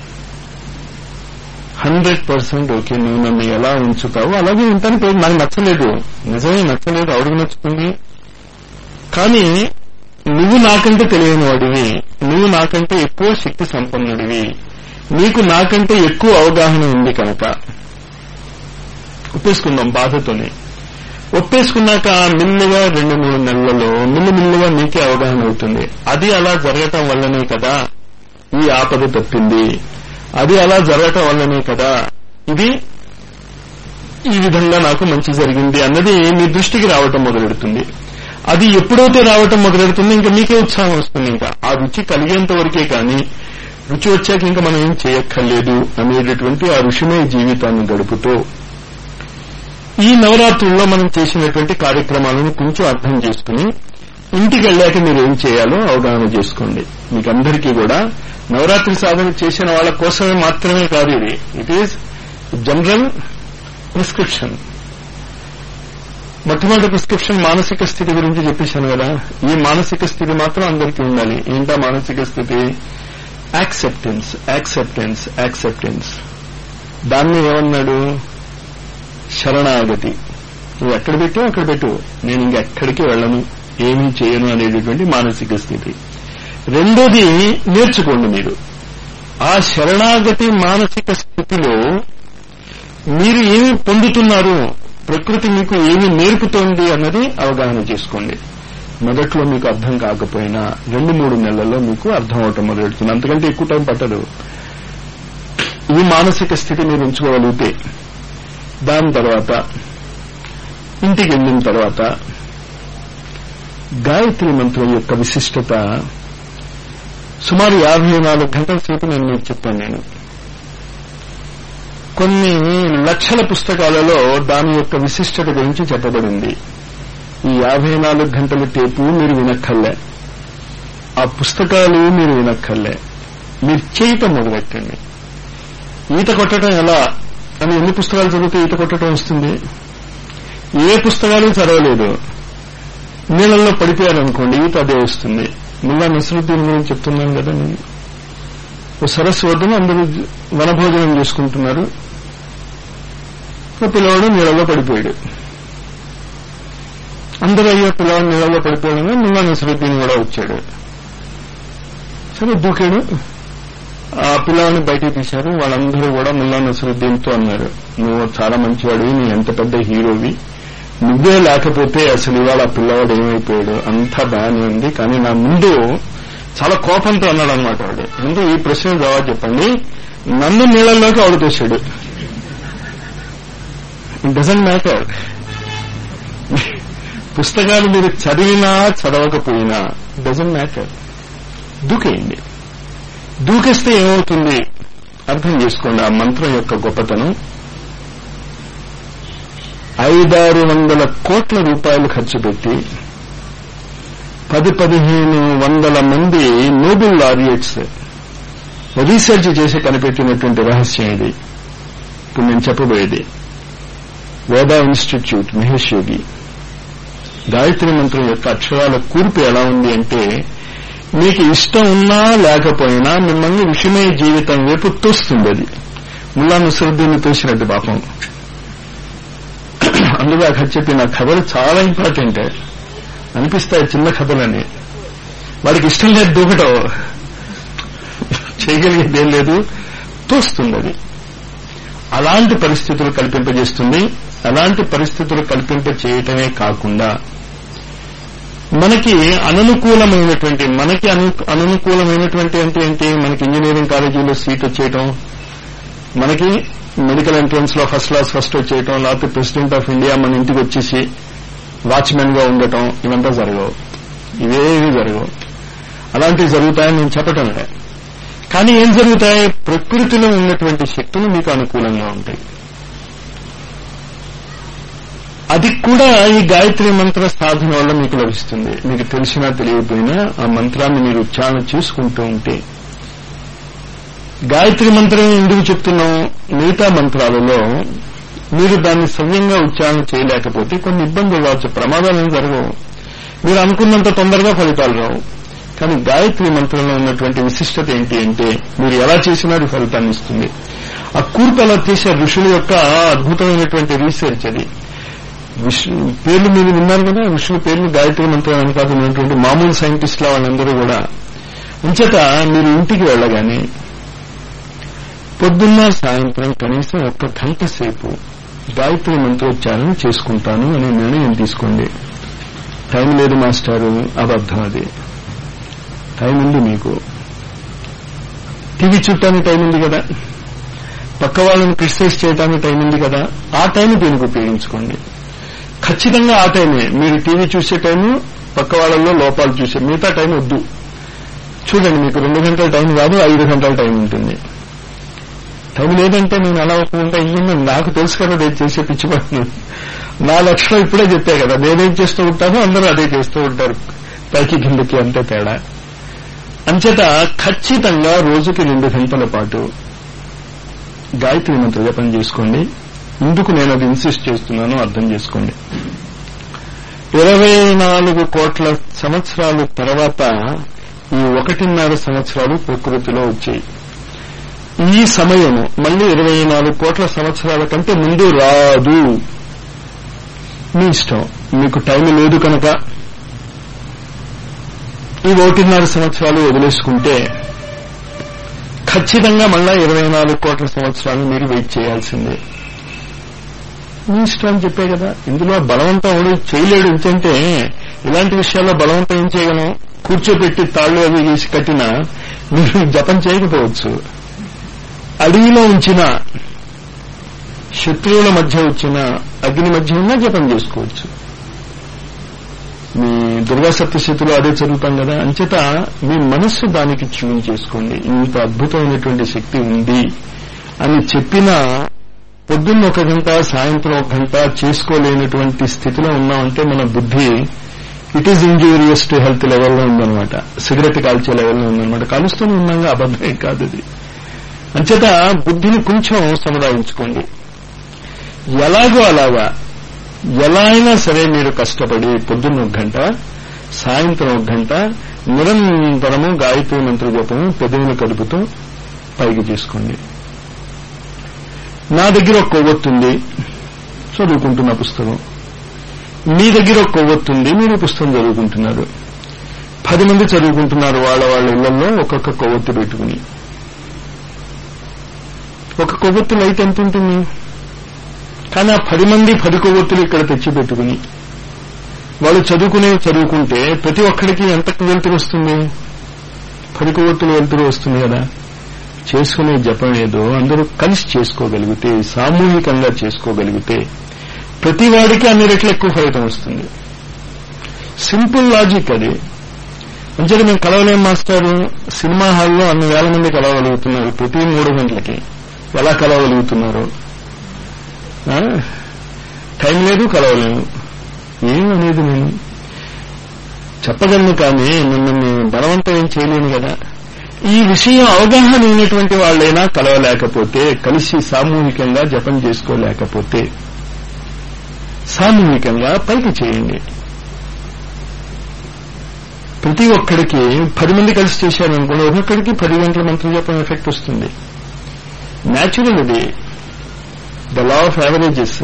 hundred percent okay నువ్వు నన్ను ఎలా ఉంచుతావో అలాగే ఉంటాను పేరు నాకు నచ్చలేదు నిజమే నచ్చలేదు ఆవిడకి నచ్చుతుంది కానీ నువ్వు నాకంటే తెలియని వాడివి నువ్వు నాకంటే ఎక్కువ శక్తి సంపన్నుడివి నీకు నాకంటే ఎక్కువ అవగాహన ఉంది కనుక ఒప్పేసుకుందాం బాధతోనే ఒప్పేసుకున్నాక మిల్లుగా రెండు మూడు నెలలలో మిల్లు మిల్లుగా నీకే అవగాహన అవుతుంది అది అలా జరగటం వల్లనే కదా ఈ ఆపద తప్పింది అది అలా జరగటం వల్లనే కదా ఇది ఈ విధంగా నాకు మంచి జరిగింది అన్నది మీ దృష్టికి రావటం మొదలెడుతుంది అది ఎప్పుడైతే రావటం మొదలెడుతుంది ఇంకా మీకే ఉత్సాహం వస్తుంది ఇంకా ఆ రుచి కలిగేంత వరకే కానీ రుచి వచ్చాక ఇంకా మనం ఏం చేయక్కర్లేదు అనేటటువంటి ఆ ఋషిమయ జీవితాన్ని గడుపుతూ ఈ నవరాత్రుల్లో మనం చేసినటువంటి కార్యక్రమాలను కొంచెం అర్థం చేసుకుని ఇంటికి వెళ్ళాక మీరు ఏం చేయాలో అవగాహన చేసుకోండి మీకు అందరికీ కూడా నవరాత్రి సాధన చేసిన వాళ్ళ కోసమే మాత్రమే కాదు ఇది ఇట్ ఈజ్ జనరల్ ప్రిస్క్రిప్షన్ మొట్టమొదటి ప్రిస్క్రిప్షన్ మానసిక స్థితి గురించి చెప్పేశాను కదా ఈ మానసిక స్థితి మాత్రం అందరికీ ఉండాలి ఏంటా మానసిక స్థితి యాక్సెప్టెన్స్ యాక్సెప్టెన్స్ యాక్సెప్టెన్స్ దాన్ని ఏమన్నాడు శరణాగతి నువ్వు ఎక్కడ పెట్టు అక్కడ పెట్టు నేను ఇంకెక్కడికి వెళ్ళను ఏమీ చేయను అనేటటువంటి మానసిక స్థితి రెండోది నేర్చుకోండి మీరు ఆ శరణాగతి మానసిక స్థితిలో మీరు ఏమి పొందుతున్నారు ప్రకృతి మీకు ఏమి నేర్పుతోంది అన్నది అవగాహన చేసుకోండి మొదట్లో మీకు అర్థం కాకపోయినా రెండు మూడు నెలల్లో మీకు అర్థం అవటం మొదలెడుతుంది అంతకంటే ఎక్కువ టైం పట్టదు ఈ మానసిక స్థితి మీరు ఉంచుకోగలిగితే దాని తర్వాత ఇంటికి వెళ్ళిన తర్వాత గాయత్రి మంత్రం యొక్క విశిష్టత సుమారు యాభై నాలుగు గంటల సేపు నేను మీకు చెప్పాను నేను కొన్ని లక్షల పుస్తకాలలో దాని యొక్క విశిష్టత గురించి చెప్పబడింది ఈ యాభై నాలుగు గంటల టేపు మీరు వినక్కర్లే ఆ పుస్తకాలు మీరు వినక్కర్లే మీరు చేయటం మొదలెట్టండి ఈత కొట్టడం ఎలా అని ఎన్ని పుస్తకాలు చదివితే ఈత కొట్టడం వస్తుంది ఏ పుస్తకాలు చదవలేదు నీళ్ళల్లో పడిపోయారనుకోండి ఈత అదే వస్తుంది ముల్లా నసరుద్దీన్ గురించి చెప్తున్నాను కదా నేను ఓ సరస్సు వద్దన అందరూ వనభోజనం చేసుకుంటున్నారు ఓ పిల్లవాడు నీళ్ళలో పడిపోయాడు అందరూ అయ్యో పిల్లవాడు నీళ్ళలో పడిపోయాడు ముల్లా నసరుద్దీన్ కూడా వచ్చాడు సరే దూకాడు ఆ పిల్లవాడిని బయటికి తీశారు వాళ్ళందరూ కూడా ముల్లా నసరుద్దీన్తో అన్నారు నువ్వు చాలా మంచివాడివి నీ ఎంత పెద్ద హీరోవి నువ్వే లేకపోతే అసలు ఇవాళ ఆ పిల్లవాడు ఏమైపోయాడు అంతా బాగానే ఉంది కానీ నా ముందు చాలా కోపంతో అన్నాడు అనమాట వాడు ముందు ఈ ప్రశ్న జవాబు చెప్పండి నన్ను నీళ్ళల్లోకి ఆవిడ తోశాడు డజంట్ మ్యాటర్ పుస్తకాలు మీరు చదివినా చదవకపోయినా డజంట్ మ్యాటర్ దూకేయండి దూకేస్తే ఏమవుతుంది అర్థం చేసుకోండి ఆ మంత్రం యొక్క గొప్పతనం ఐదారు వందల కోట్ల రూపాయలు ఖర్చు పెట్టి పది పదిహేను వందల మంది నోబెల్ లారియట్స్ రీసెర్చ్ చేసి కనిపెట్టినటువంటి రహస్యం ఇది ఇప్పుడు నేను చెప్పబోయేది వేదా ఇన్స్టిట్యూట్ మహేష్ యోగి గాయత్రి మంత్రం యొక్క అక్షరాల కూర్పు ఎలా ఉంది అంటే మీకు ఇష్టం ఉన్నా లేకపోయినా మిమ్మల్ని విషమయ జీవితం వైపు తోస్తుంది అది ముల్లా నసరుద్దీన్ని తోసినట్టు పాపం అందులో ఆ కథ చెప్పిన కథలు చాలా ఇంపార్టెంట్ అనిపిస్తాయి చిన్న కథలని వాడికి ఇష్టం లేదు దూకటం చేయగలిగేది ఏం లేదు తోస్తుంది అది అలాంటి పరిస్థితులు కల్పింపజేస్తుంది అలాంటి పరిస్థితులు కల్పింప చేయటమే కాకుండా మనకి అననుకూలమైనటువంటి మనకి అను అననుకూలమైనటువంటి అంటే ఏంటి మనకి ఇంజనీరింగ్ కాలేజీలో సీట్ వచ్చేయటం మనకి మెడికల్ ఎంట్రన్స్ లో ఫస్ట్ క్లాస్ ఫస్ట్ వచ్చేయటం లేకపోతే ప్రెసిడెంట్ ఆఫ్ ఇండియా మన ఇంటికి వచ్చేసి వాచ్మెన్ గా ఉండటం ఇవంతా జరగవు ఇవేవి జరగవు అలాంటివి జరుగుతాయని నేను చెప్పటం లే కానీ ఏం జరుగుతాయి ప్రకృతిలో ఉన్నటువంటి శక్తులు మీకు అనుకూలంగా ఉంటాయి అది కూడా ఈ గాయత్రి మంత్ర సాధన వల్ల మీకు లభిస్తుంది మీకు తెలిసినా తెలియకపోయినా ఆ మంత్రాన్ని మీరు ఉచ్చారణ చేసుకుంటూ ఉంటే గాయత్రి మంత్రం ఎందుకు చెప్తున్నాం మిగతా మంత్రాలలో మీరు దాన్ని సవ్యంగా ఉచ్చారణ చేయలేకపోతే కొన్ని ఇబ్బందులు రావచ్చు ప్రమాదాలు ఏం జరగవు మీరు అనుకున్నంత తొందరగా ఫలితాలు రావు కానీ గాయత్రి మంత్రంలో ఉన్నటువంటి విశిష్టత ఏంటి అంటే మీరు ఎలా చేసినా అది ఫలితాన్ని ఇస్తుంది ఆ కూర్పు అలా చేసే ఋషుల యొక్క అద్భుతమైనటువంటి రీసెర్చ్ అది విష్ణు పేర్లు మీరు విన్నారు కదా విష్ణు పేర్లు గాయత్రి మంత్రం అని కాదు ఉన్నటువంటి మామూలు సైంటిస్టుల వాళ్ళందరూ కూడా అంచేత మీరు ఇంటికి వెళ్ళగానే పొద్దున్న సాయంత్రం కనీసం ఒక్క గంట సేపు గాయత్రి మంత్రోచ్చారణ చేసుకుంటాను అనే నిర్ణయం తీసుకోండి టైం లేదు మాస్టారు అబద్ధం అది టైం ఉంది మీకు టీవీ చుట్టానికి టైం ఉంది కదా పక్క వాళ్ళని క్రిటిసైజ్ చేయడానికి టైం ఉంది కదా ఆ టైం దీనికి ఉపయోగించుకోండి ఖచ్చితంగా ఆ టైమే మీరు టీవీ చూసే టైము పక్క వాళ్ళల్లో లోపాలు చూసే మిగతా టైం వద్దు చూడండి మీకు రెండు గంటల టైం కాదు ఐదు గంటల టైం ఉంటుంది టైం లేదంటే నేను అలా ఒప్పుకుంటా ఇయ్యండి నాకు తెలుసు కదా నేను చేసే పిచ్చి పని నా లక్ష్యం ఇప్పుడే చెప్పే కదా నేనేం చేస్తూ ఉంటానో అందరూ అదే చేస్తూ ఉంటారు పైకి కిందకి అంతే తేడా అంచేత ఖచ్చితంగా రోజుకి రెండు గంటల పాటు గాయత్రి మంత్ర జపం చేసుకోండి ఎందుకు నేను అది ఇన్సిస్ట్ చేస్తున్నానో అర్థం చేసుకోండి ఇరవై నాలుగు కోట్ల సంవత్సరాలు తర్వాత ఈ ఒకటిన్నర సంవత్సరాలు ప్రకృతిలో వచ్చాయి ఈ సమయము మళ్ళీ ఇరవై నాలుగు కోట్ల సంవత్సరాల కంటే ముందు రాదు మీ ఇష్టం మీకు టైం లేదు కనుక ఈ ఒకటిన్నర సంవత్సరాలు వదిలేసుకుంటే ఖచ్చితంగా మళ్ళా ఇరవై నాలుగు కోట్ల సంవత్సరాలు మీరు వెయిట్ చేయాల్సిందే మీ ఇష్టం అని చెప్పే కదా ఇందులో బలవంతం ఎవడు చేయలేడు ఎందుకంటే ఇలాంటి విషయాల్లో బలవంతం ఏం చేయగలం కూర్చోబెట్టి తాళ్లు అవి వేసి కట్టినా మీరు జపం చేయకపోవచ్చు అడవిలో ఉంచిన శత్రువుల మధ్య వచ్చిన అగ్ని మధ్య ఉన్నా జపం చేసుకోవచ్చు మీ దుర్గా సప్తశతిలో అదే చదువుతాం కదా అంచేత మీ మనస్సు దానికి ట్యూన్ చేసుకోండి ఇంత అద్భుతమైనటువంటి శక్తి ఉంది అని చెప్పిన పొద్దున్న ఒక గంట సాయంత్రం ఒక గంట చేసుకోలేనటువంటి స్థితిలో ఉన్నామంటే మన బుద్ధి it is injurious to health లెవెల్లో ఉందన్నమాట సిగరెట్ కాల్చే లెవెల్లో ఉందన్నమాట కాలుస్తూనే ఉన్నాగా అబద్ధమే కాదు అది అంచేత బుద్ధిని కొంచెం సముదాయించుకోండి ఎలాగో అలాగా ఎలా అయినా సరే మీరు కష్టపడి పొద్దున్న ఒక గంట సాయంత్రం ఒక గంట నిరంతరము గాయత్రి మంత్ర జపము పెదవులు కలుపుతూ పైకి చేసుకోండి నా దగ్గర ఒక కొవ్వొత్తుంది చదువుకుంటున్న పుస్తకం మీ దగ్గర ఒక కొవ్వొత్తుంది మీరు పుస్తకం చదువుకుంటున్నారు పది మంది చదువుకుంటున్నారు వాళ్ళ వాళ్ళ ఇళ్లలో ఒక్కొక్క కొవ్వొత్తి పెట్టుకుని ఒక కొవ్వొత్తు లైట్ ఎంత ఉంటుంది కానీ ఆ పది మంది పది కొవ్వొత్తులు ఇక్కడ తెచ్చిపెట్టుకుని వాళ్ళు చదువుకునే చదువుకుంటే ప్రతి ఒక్కడికి ఎంత వెలుతురు వస్తుంది పది కొవ్వొత్తులు వెలుతురు వస్తుంది కదా చేసుకునే జపం ఏదో అందరూ కలిసి చేసుకోగలిగితే సామూహికంగా చేసుకోగలిగితే ప్రతి వాడికి అన్ని రెట్లు ఎక్కువ ఫలితం వస్తుంది సింపుల్ లాజిక్ అది అంచేది మేము కలవలేం మాస్టారు సినిమా హాల్లో అన్ని వేల మంది కలవగలుగుతున్నారు ప్రతి మూడు గంటలకి ఎలా కలవగలుగుతున్నారు ఆ? టైం లేదు కలవలేము ఏమనేది నేను చెప్పగలను కానీ మిమ్మల్ని బలవంతం ఏం చేయలేను కదా ఈ విషయం అవగాహన ఉన్నటువంటి వాళ్ళైనా కలవలేకపోతే కలిసి సామూహికంగా జపం చేసుకోలేకపోతే సామూహికంగా పైకి చేయండి ప్రతి ఒక్కడికి పది మంది కలిసి చేశారనుకోండి ఒక్కొక్కడికి పది గంటల మంత్ర జపం ఎఫెక్ట్ వస్తుంది న్యాచురల్ ఇది ద లా ఆఫ్ యావరేజెస్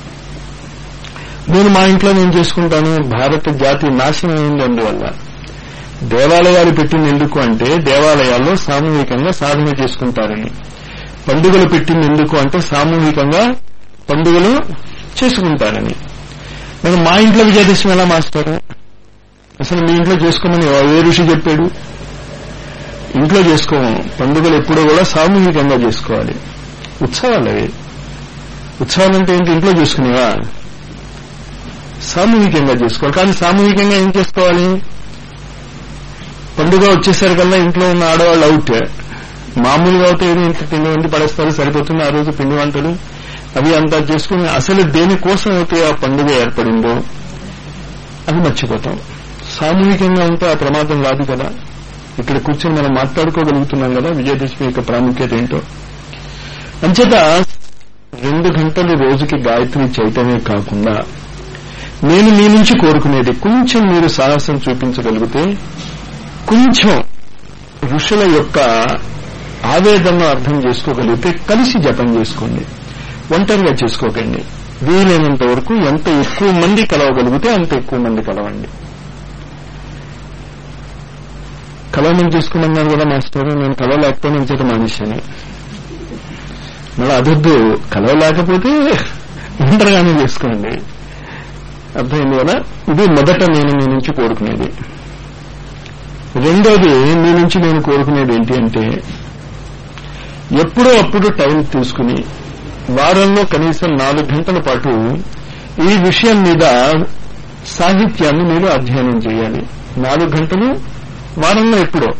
నేను మా ఇంట్లో నేను చేసుకుంటాను భారత జాతి నాశనం అయింది అందువల్ల దేవాలయాలు పెట్టింది ఎందుకు అంటే దేవాలయాల్లో సామూహికంగా సాధన చేసుకుంటారని పండుగలు పెట్టింది ఎందుకు అంటే సామూహికంగా పండుగలు చేసుకుంటారని నేను మా ఇంట్లో విజయదశమి ఎలా మాస్టారు అసలు మీ ఇంట్లో చేసుకోమని ఏ ఋషి చెప్పాడు ఇంట్లో చేసుకోము పండుగలు ఎప్పుడూ కూడా సామూహికంగా చేసుకోవాలి ఉత్సవాలు అవి ఉత్సవాలు అంటే ఏంటి ఇంట్లో చేసుకునేవా సామూహికంగా చేసుకోవాలి కానీ సామూహికంగా ఏం చేసుకోవాలి పండుగ వచ్చేసరికల్లా ఇంట్లో ఉన్న ఆడవాళ్ళు అవుట్ మామూలుగా అయితే ఏదో ఇంత పిండి వండి పడేస్తారు సరిపోతుంది ఆ రోజు పిండి వంటలు అవి అంతా చేసుకుని అసలు దేనికోసం అయితే ఆ పండుగ ఏర్పడిందో అది మర్చిపోతాం సామూహికంగా ఉంటే ఆ ప్రమాదం రాదు కదా ఇక్కడ కూర్చొని మనం మాట్లాడుకోగలుగుతున్నాం కదా విజయదశమి యొక్క ప్రాముఖ్యత ఏంటో అంచేత రెండు గంటలు రోజుకి గాయత్రి చేయటమే కాకుండా నేను మీ నుంచి కోరుకునేది కొంచెం మీరు సాహసం చూపించగలిగితే కొంచెం ఋషుల యొక్క ఆవేదనను అర్థం చేసుకోగలిగితే కలిసి జపం చేసుకోండి ఒంటరిగా చేసుకోకండి వీలైనంత వరకు ఎంత ఎక్కువ మంది కలవగలిగితే అంత ఎక్కువ మంది కలవండి కలవమని చేసుకున్నాను కదా మాస్టర్ నేను కలవలేకపోయినా చేత మనిషిని మళ్ళీ అదొద్దు కలవలేకపోతే ఒంటరిగానే చేసుకోండి అర్థమైంది కదా ఇది మొదట నేను మీ నుంచి కోరుకునేది రెండోది మీ నుంచి నేను కోరుకునేది ఏంటి అంటే ఎప్పుడో అప్పుడు టైం తీసుకుని వారంలో కనీసం నాలుగు గంటల పాటు ఈ విషయం మీద సాహిత్యాన్ని మీరు అధ్యయనం చేయాలి నాలుగు గంటలు వారంలో ఎప్పుడో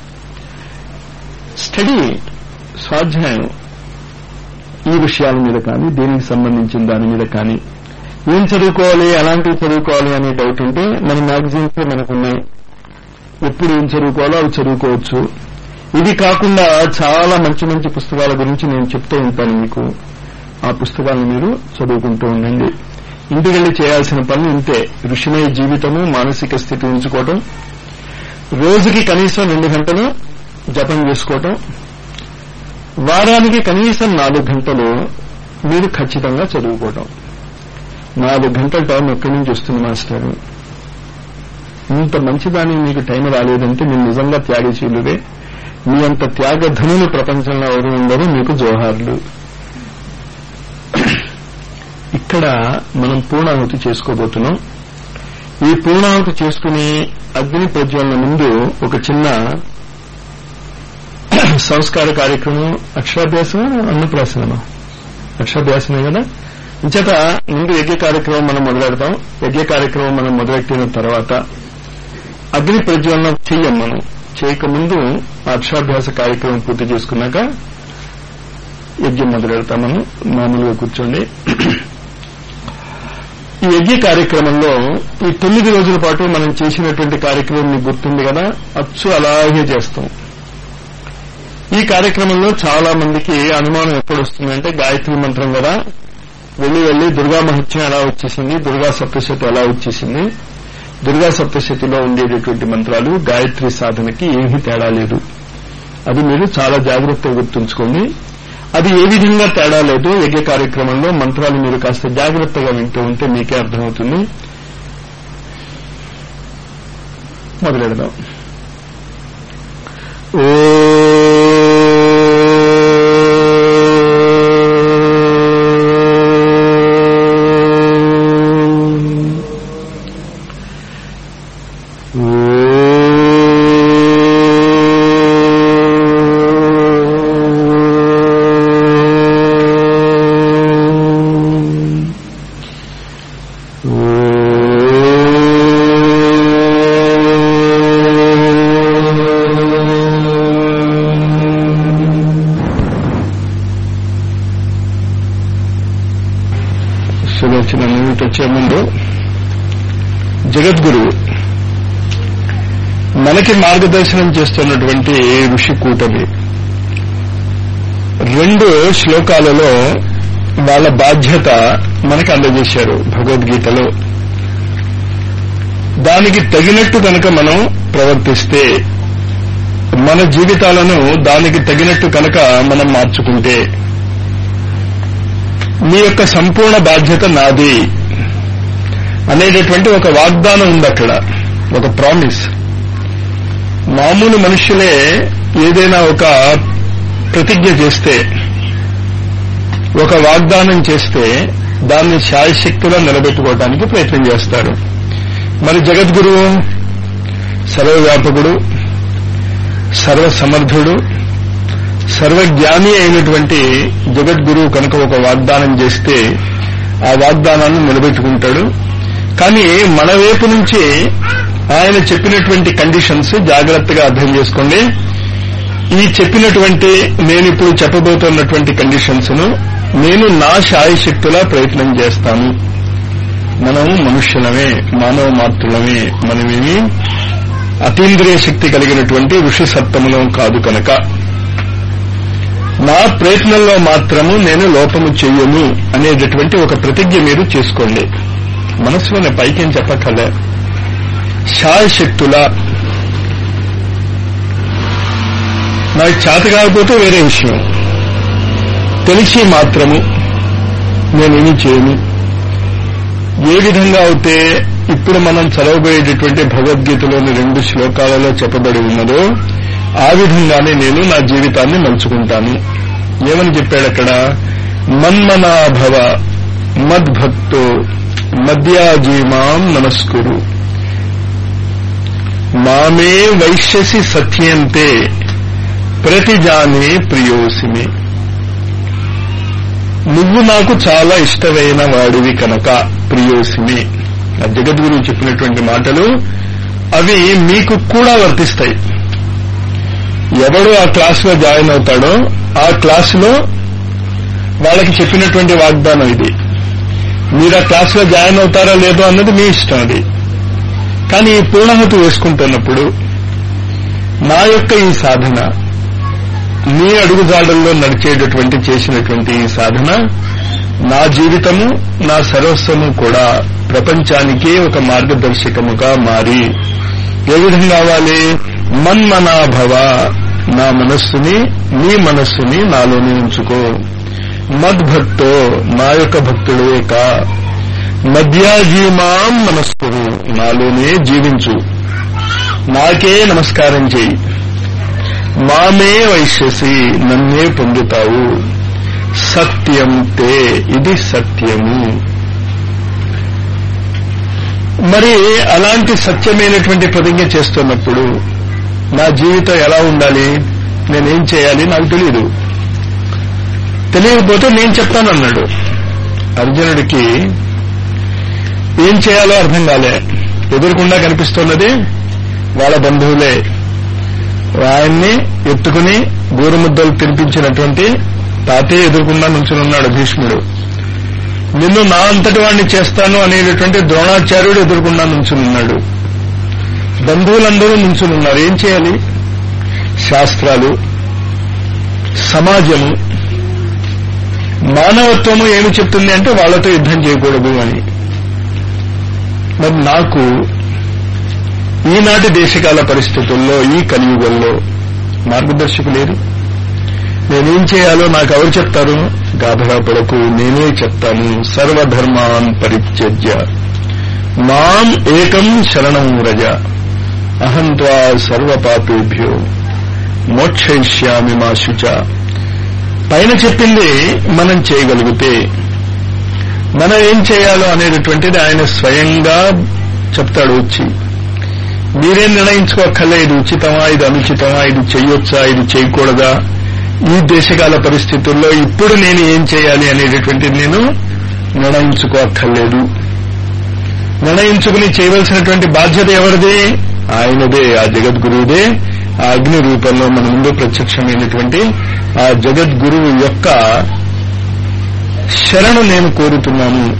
స్టడీ స్వాధ్యాయం ఈ విషయాల మీద కానీ దీనికి సంబంధించిన దాని మీద కానీ ఏం చదువుకోవాలి ఎలాంటివి చదువుకోవాలి అనే డౌట్ ఉంటే మన మ్యాగజైన్స్ మనకున్నాయి ఎప్పుడు ఏం చదువుకోవాలో అవి చదువుకోవచ్చు ఇది కాకుండా చాలా మంచి మంచి పుస్తకాల గురించి నేను చెప్తూ ఉంటాను మీకు ఆ పుస్తకాలను మీరు చదువుకుంటూ ఉండండి ఇంటికెళ్లి చేయాల్సిన పనులు ఇంతే ఋషిమయ జీవితము మానసిక స్థితి ఉంచుకోవటం రోజుకి కనీసం రెండు గంటలు జపం చేసుకోవటం వారానికి కనీసం నాలుగు గంటలు మీరు ఖచ్చితంగా చదువుకోవటం నాలుగు గంటల టైం ఎక్కడి నుంచి వస్తుంది మాస్టర్ ఇంత మంచిదాన్ని మీకు టైం రాలేదంటే మీరు నిజంగా త్యాగశీలువే మీ అంత త్యాగధనులు ప్రపంచంలో ఎవరు ఉండరు మీకు జోహార్లు ఇక్కడ మనం పూర్ణాహుతి చేసుకోబోతున్నాం ఈ పూర్ణాహుతి చేసుకుని అగ్ని ప్రజ్వలన ముందు ఒక చిన్న సంస్కార కార్యక్రమం అక్షరాభ్యాసం అన్నప్రాసనమా అక్షరాభ్యాసమే కదా ఇంచేత ముందు యజ్ఞ కార్యక్రమం మనం మొదలెడతాం యజ్ఞ కార్యక్రమం మనం మొదలెట్టిన తర్వాత అగ్ని ప్రజ్వలన చెయ్యం మనం చేయకముందు ఆ అక్షరాభ్యాస కార్యక్రమం పూర్తి చేసుకున్నాక యజ్ఞం మొదలెడతాం మనం మామూలుగా కూర్చోండి ఈ యజ్ఞ కార్యక్రమంలో ఈ తొమ్మిది రోజుల పాటు మనం చేసినటువంటి కార్యక్రమం మీకు గుర్తుంది కదా అచ్చు అలాగే చేస్తాం ఈ కార్యక్రమంలో చాలా మందికి అనుమానం ఎప్పుడు వస్తుందంటే గాయత్రి మంత్రం కదా వెళ్లి వెళ్లి దుర్గా మహత్యం ఎలా వచ్చేసింది దుర్గా సప్తశతి ఎలా వచ్చేసింది దుర్గా సప్తశతిలో ఉండేటటువంటి మంత్రాలు గాయత్రి సాధనకి ఏమీ తేడా లేదు అది మీరు చాలా జాగ్రత్తగా గుర్తుంచుకోండి అది ఏ విధంగా తేడా లేదు యజ్ఞ కార్యక్రమంలో మంత్రాలు మీరు కాస్త జాగ్రత్తగా వింటూ ఉంటే మీకే అర్థమవుతుంది మొదలెడదాం ఓ చేసే ముందు జగద్గురువు మనకి మార్గదర్శనం చేస్తున్నటువంటి ఋషి కూటమి రెండు శ్లోకాలలో వాళ్ళ బాధ్యత మనకి అందజేశారు భగవద్గీతలో దానికి తగినట్టు కనుక మనం ప్రవర్తిస్తే మన జీవితాలను దానికి తగినట్టు కనుక మనం మార్చుకుంటే మీ యొక్క సంపూర్ణ బాధ్యత నాది అనేటటువంటి ఒక వాగ్దానం ఉంది అక్కడ ఒక ప్రామిస్ మామూలు మనుషులే ఏదైనా ఒక ప్రతిజ్ఞ చేస్తే ఒక వాగ్దానం చేస్తే దాన్ని శాయశక్తిలో నిలబెట్టుకోవడానికి ప్రయత్నం చేస్తారు మరి జగద్గురువు సర్వవ్యాపకుడు సర్వసమర్థుడు సర్వజ్ఞాని అయినటువంటి జగద్గురువు కనుక ఒక వాగ్దానం చేస్తే ఆ వాగ్దానాన్ని నిలబెట్టుకుంటాడు కానీ మన వైపు నుంచి ఆయన చెప్పినటువంటి కండిషన్స్ జాగ్రత్తగా అర్థం చేసుకోండి ఈ చెప్పినటువంటి నేను ఇప్పుడు చెప్పబోతున్నటువంటి కండిషన్స్ ను నేను నా శాయశక్తులా ప్రయత్నం చేస్తాను మనం మనుష్యులమే మానవ మాతృలమే మనమేమి అతీంద్రియ శక్తి కలిగినటువంటి ఋషి సత్తములం కాదు కనుక నా ప్రయత్నంలో మాత్రము నేను లోపము చెయ్యను అనేటటువంటి ఒక ప్రతిజ్ఞ మీరు చేసుకోండి మనసులోనే పైకేం చెప్పక్కర్లే శాయశక్తుల నాకు చేత కాకపోతే వేరే విషయం తెలిసి మాత్రము నేనేమి చేయను ఏ విధంగా అయితే ఇప్పుడు మనం చదవబోయేటటువంటి భగవద్గీతలోని రెండు శ్లోకాలలో చెప్పబడి ఉన్నదో ఆ విధంగానే నేను నా జీవితాన్ని మలుచుకుంటాను ఏమని చెప్పాడు అక్కడ మన్మనాభవ మద్భక్తో మద్యాజీమాం నమస్కురు మామే వైశ్యసి సత్యంతే ప్రతిజానే ప్రియోసిమి నువ్వు నాకు చాలా ఇష్టమైన వాడివి కనుక ప్రియోసిమి ఆ జగద్గురు చెప్పినటువంటి మాటలు అవి మీకు కూడా వర్తిస్తాయి ఎవడు ఆ క్లాసులో జాయిన్ అవుతాడో ఆ క్లాసులో వాళ్ళకి చెప్పినటువంటి వాగ్దానం ఇది మీరు ఆ క్లాసులో జాయిన్ అవుతారా లేదో అన్నది మీ ఇష్టం అది కానీ ఈ పూర్ణహతి వేసుకుంటున్నప్పుడు నా యొక్క ఈ సాధన నీ అడుగుజాడల్లో నడిచేటటువంటి చేసినటువంటి ఈ సాధన నా జీవితము నా సర్వస్వము కూడా ప్రపంచానికే ఒక మార్గదర్శకముగా మారి ఏ విధంగా అవ్వాలి మన్మనాభవ నా మనస్సుని నీ మనస్సుని నాలోనే ఉంచుకో మద్భక్తో నా యొక్క భక్తుడే కా మధ్యాజీమాం మనస్కురు నాలోనే జీవించు నాకే నమస్కారం చేయి మామే వైశ్యసి నన్నే పొందుతావు సత్యం తే ఇది సత్యము మరి అలాంటి సత్యమైనటువంటి ప్రతిజ్ఞ చేస్తున్నప్పుడు నా జీవితం ఎలా ఉండాలి నేనేం చేయాలి నాకు తెలియదు తెలియకపోతే నేను చెప్తానన్నాడు అర్జునుడికి ఏం చేయాలో అర్థం కాలే ఎదురుకుండా కనిపిస్తున్నది వాళ్ళ బంధువులే ఆయన్ని ఎత్తుకుని గోరుముద్దలు తినిపించినటువంటి తాతే ఎదురుకుండా నుంచునున్నాడు భీష్ముడు నిన్ను నా అంతటి వాడిని చేస్తాను అనేటటువంటి ద్రోణాచార్యుడు ఎదురుకుండా నుంచునున్నాడు బంధువులందరూ నుంచునున్నారు ఏం చేయాలి శాస్త్రాలు సమాజము మానవత్వము ఏమి చెప్తుంది అంటే వాళ్లతో యుద్ధం చేయకూడదు అని మరి నాకు ఈనాటి దేశకాల పరిస్థితుల్లో ఈ కలియుగంలో మార్గదర్శకు లేరు నేనేం చేయాలో నాకు ఎవరు చెప్తారు గాభరా పడకు నేనే చెప్తాను సర్వధర్మాన్ పరిత్యజ్య మాం ఏకం శరణం వ్రజ అహం త్వా సర్వపాపేభ్యో మోక్షయిష్యామి మా శుచ పైన చెప్పింది మనం చేయగలిగితే మనం ఏం చేయాలో అనేటటువంటిది ఆయన స్వయంగా చెప్తాడు వచ్చి మీరేం నిర్ణయించుకోక్కర్లే ఇది ఉచితమా ఇది అనుచితమా ఇది చెయ్యొచ్చా ఇది చేయకూడదా ఈ దేశకాల పరిస్థితుల్లో ఇప్పుడు నేను ఏం చేయాలి అనేటటువంటిది నేను నిర్ణయించుకోక్కర్లేదు నిర్ణయించుకుని చేయవలసినటువంటి బాధ్యత ఎవరిది ఆయనదే ఆ జగద్గురువుదే ఆ అగ్ని రూపంలో మన ముందు ప్రత్యక్షమైనటువంటి ఆ జగద్గురువు యొక్క శరణు నేను కోరుతున్నాను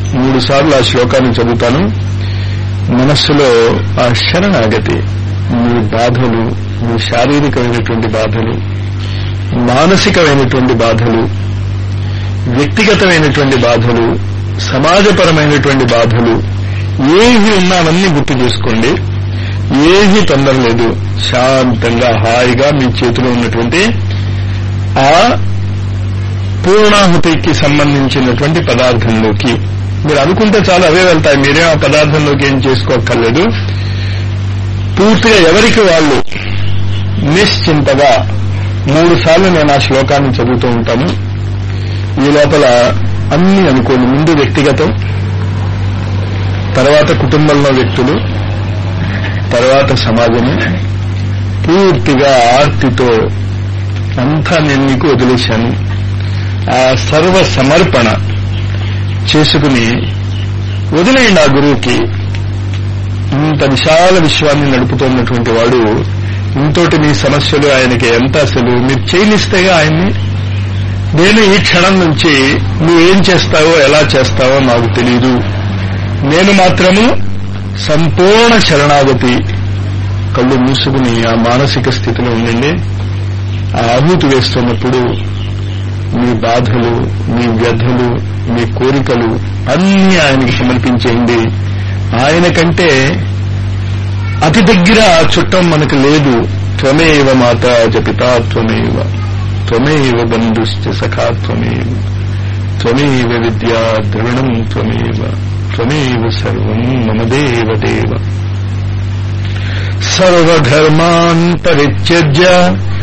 మూడు సార్లు ఆ శ్లోకాన్ని చదువుతాను మనస్సులో ఆ శరణాగతి మీ బాధలు మీ శారీరకమైనటువంటి బాధలు మానసికమైనటువంటి బాధలు వ్యక్తిగతమైనటువంటి బాధలు సమాజపరమైనటువంటి బాధలు ఏవి ఉన్నా అవన్నీ గుర్తు చేసుకోండి ఏది తొందర లేదు శాంతంగా హాయిగా మీ చేతిలో ఉన్నటువంటి ఆ పూర్ణాహుతికి సంబంధించినటువంటి పదార్థంలోకి మీరు అనుకుంటే చాలా అవే వెళ్తాయి మీరే ఆ పదార్థంలోకి ఏం చేసుకోక్కర్లేదు పూర్తిగా ఎవరికి వాళ్ళు నిశ్చింతగా మూడు సార్లు నేను ఆ శ్లోకాన్ని చదువుతూ ఉంటాను ఈ లోపల అన్ని అనుకోండి ముందు వ్యక్తిగతం తర్వాత కుటుంబంలో వ్యక్తులు తర్వాత సమాజము పూర్తిగా ఆర్తితో అంతా నేను మీకు వదిలేశాను ఆ సర్వ సమర్పణ చేసుకుని వదిలేయండి ఆ గురువుకి ఇంత విశాల విశ్వాన్ని నడుపుతున్నటువంటి వాడు ఇంతోటి మీ సమస్యలు ఆయనకి ఎంత అసలు మీరు చేయనిస్తేగా ఆయన్ని నేను ఈ క్షణం నుంచి నువ్వేం చేస్తావో ఎలా చేస్తావో నాకు తెలీదు నేను మాత్రము సంపూర్ణ శరణాగతి కళ్ళు మూసుకుని ఆ మానసిక స్థితిలో ఉండండి ఆ ఆహుతి వేస్తున్నప్పుడు మీ బాధలు మీ వ్యధలు మీ కోరికలు అన్ని ఆయనకి సమర్పించేయండి ఆయన కంటే అతి దగ్గర చుట్టం మనకు లేదు త్వమేవ మాత జపితా త్వమేవ త్వమేవ బంధుశ్చ సఖా త్వమేవ త్వమేవ విద్యా ద్రవిణం త్వమేవ త్వమేవ సర్వం మమ దేవ దేవ సర్వధర్మాన్ పరిత్యజ్య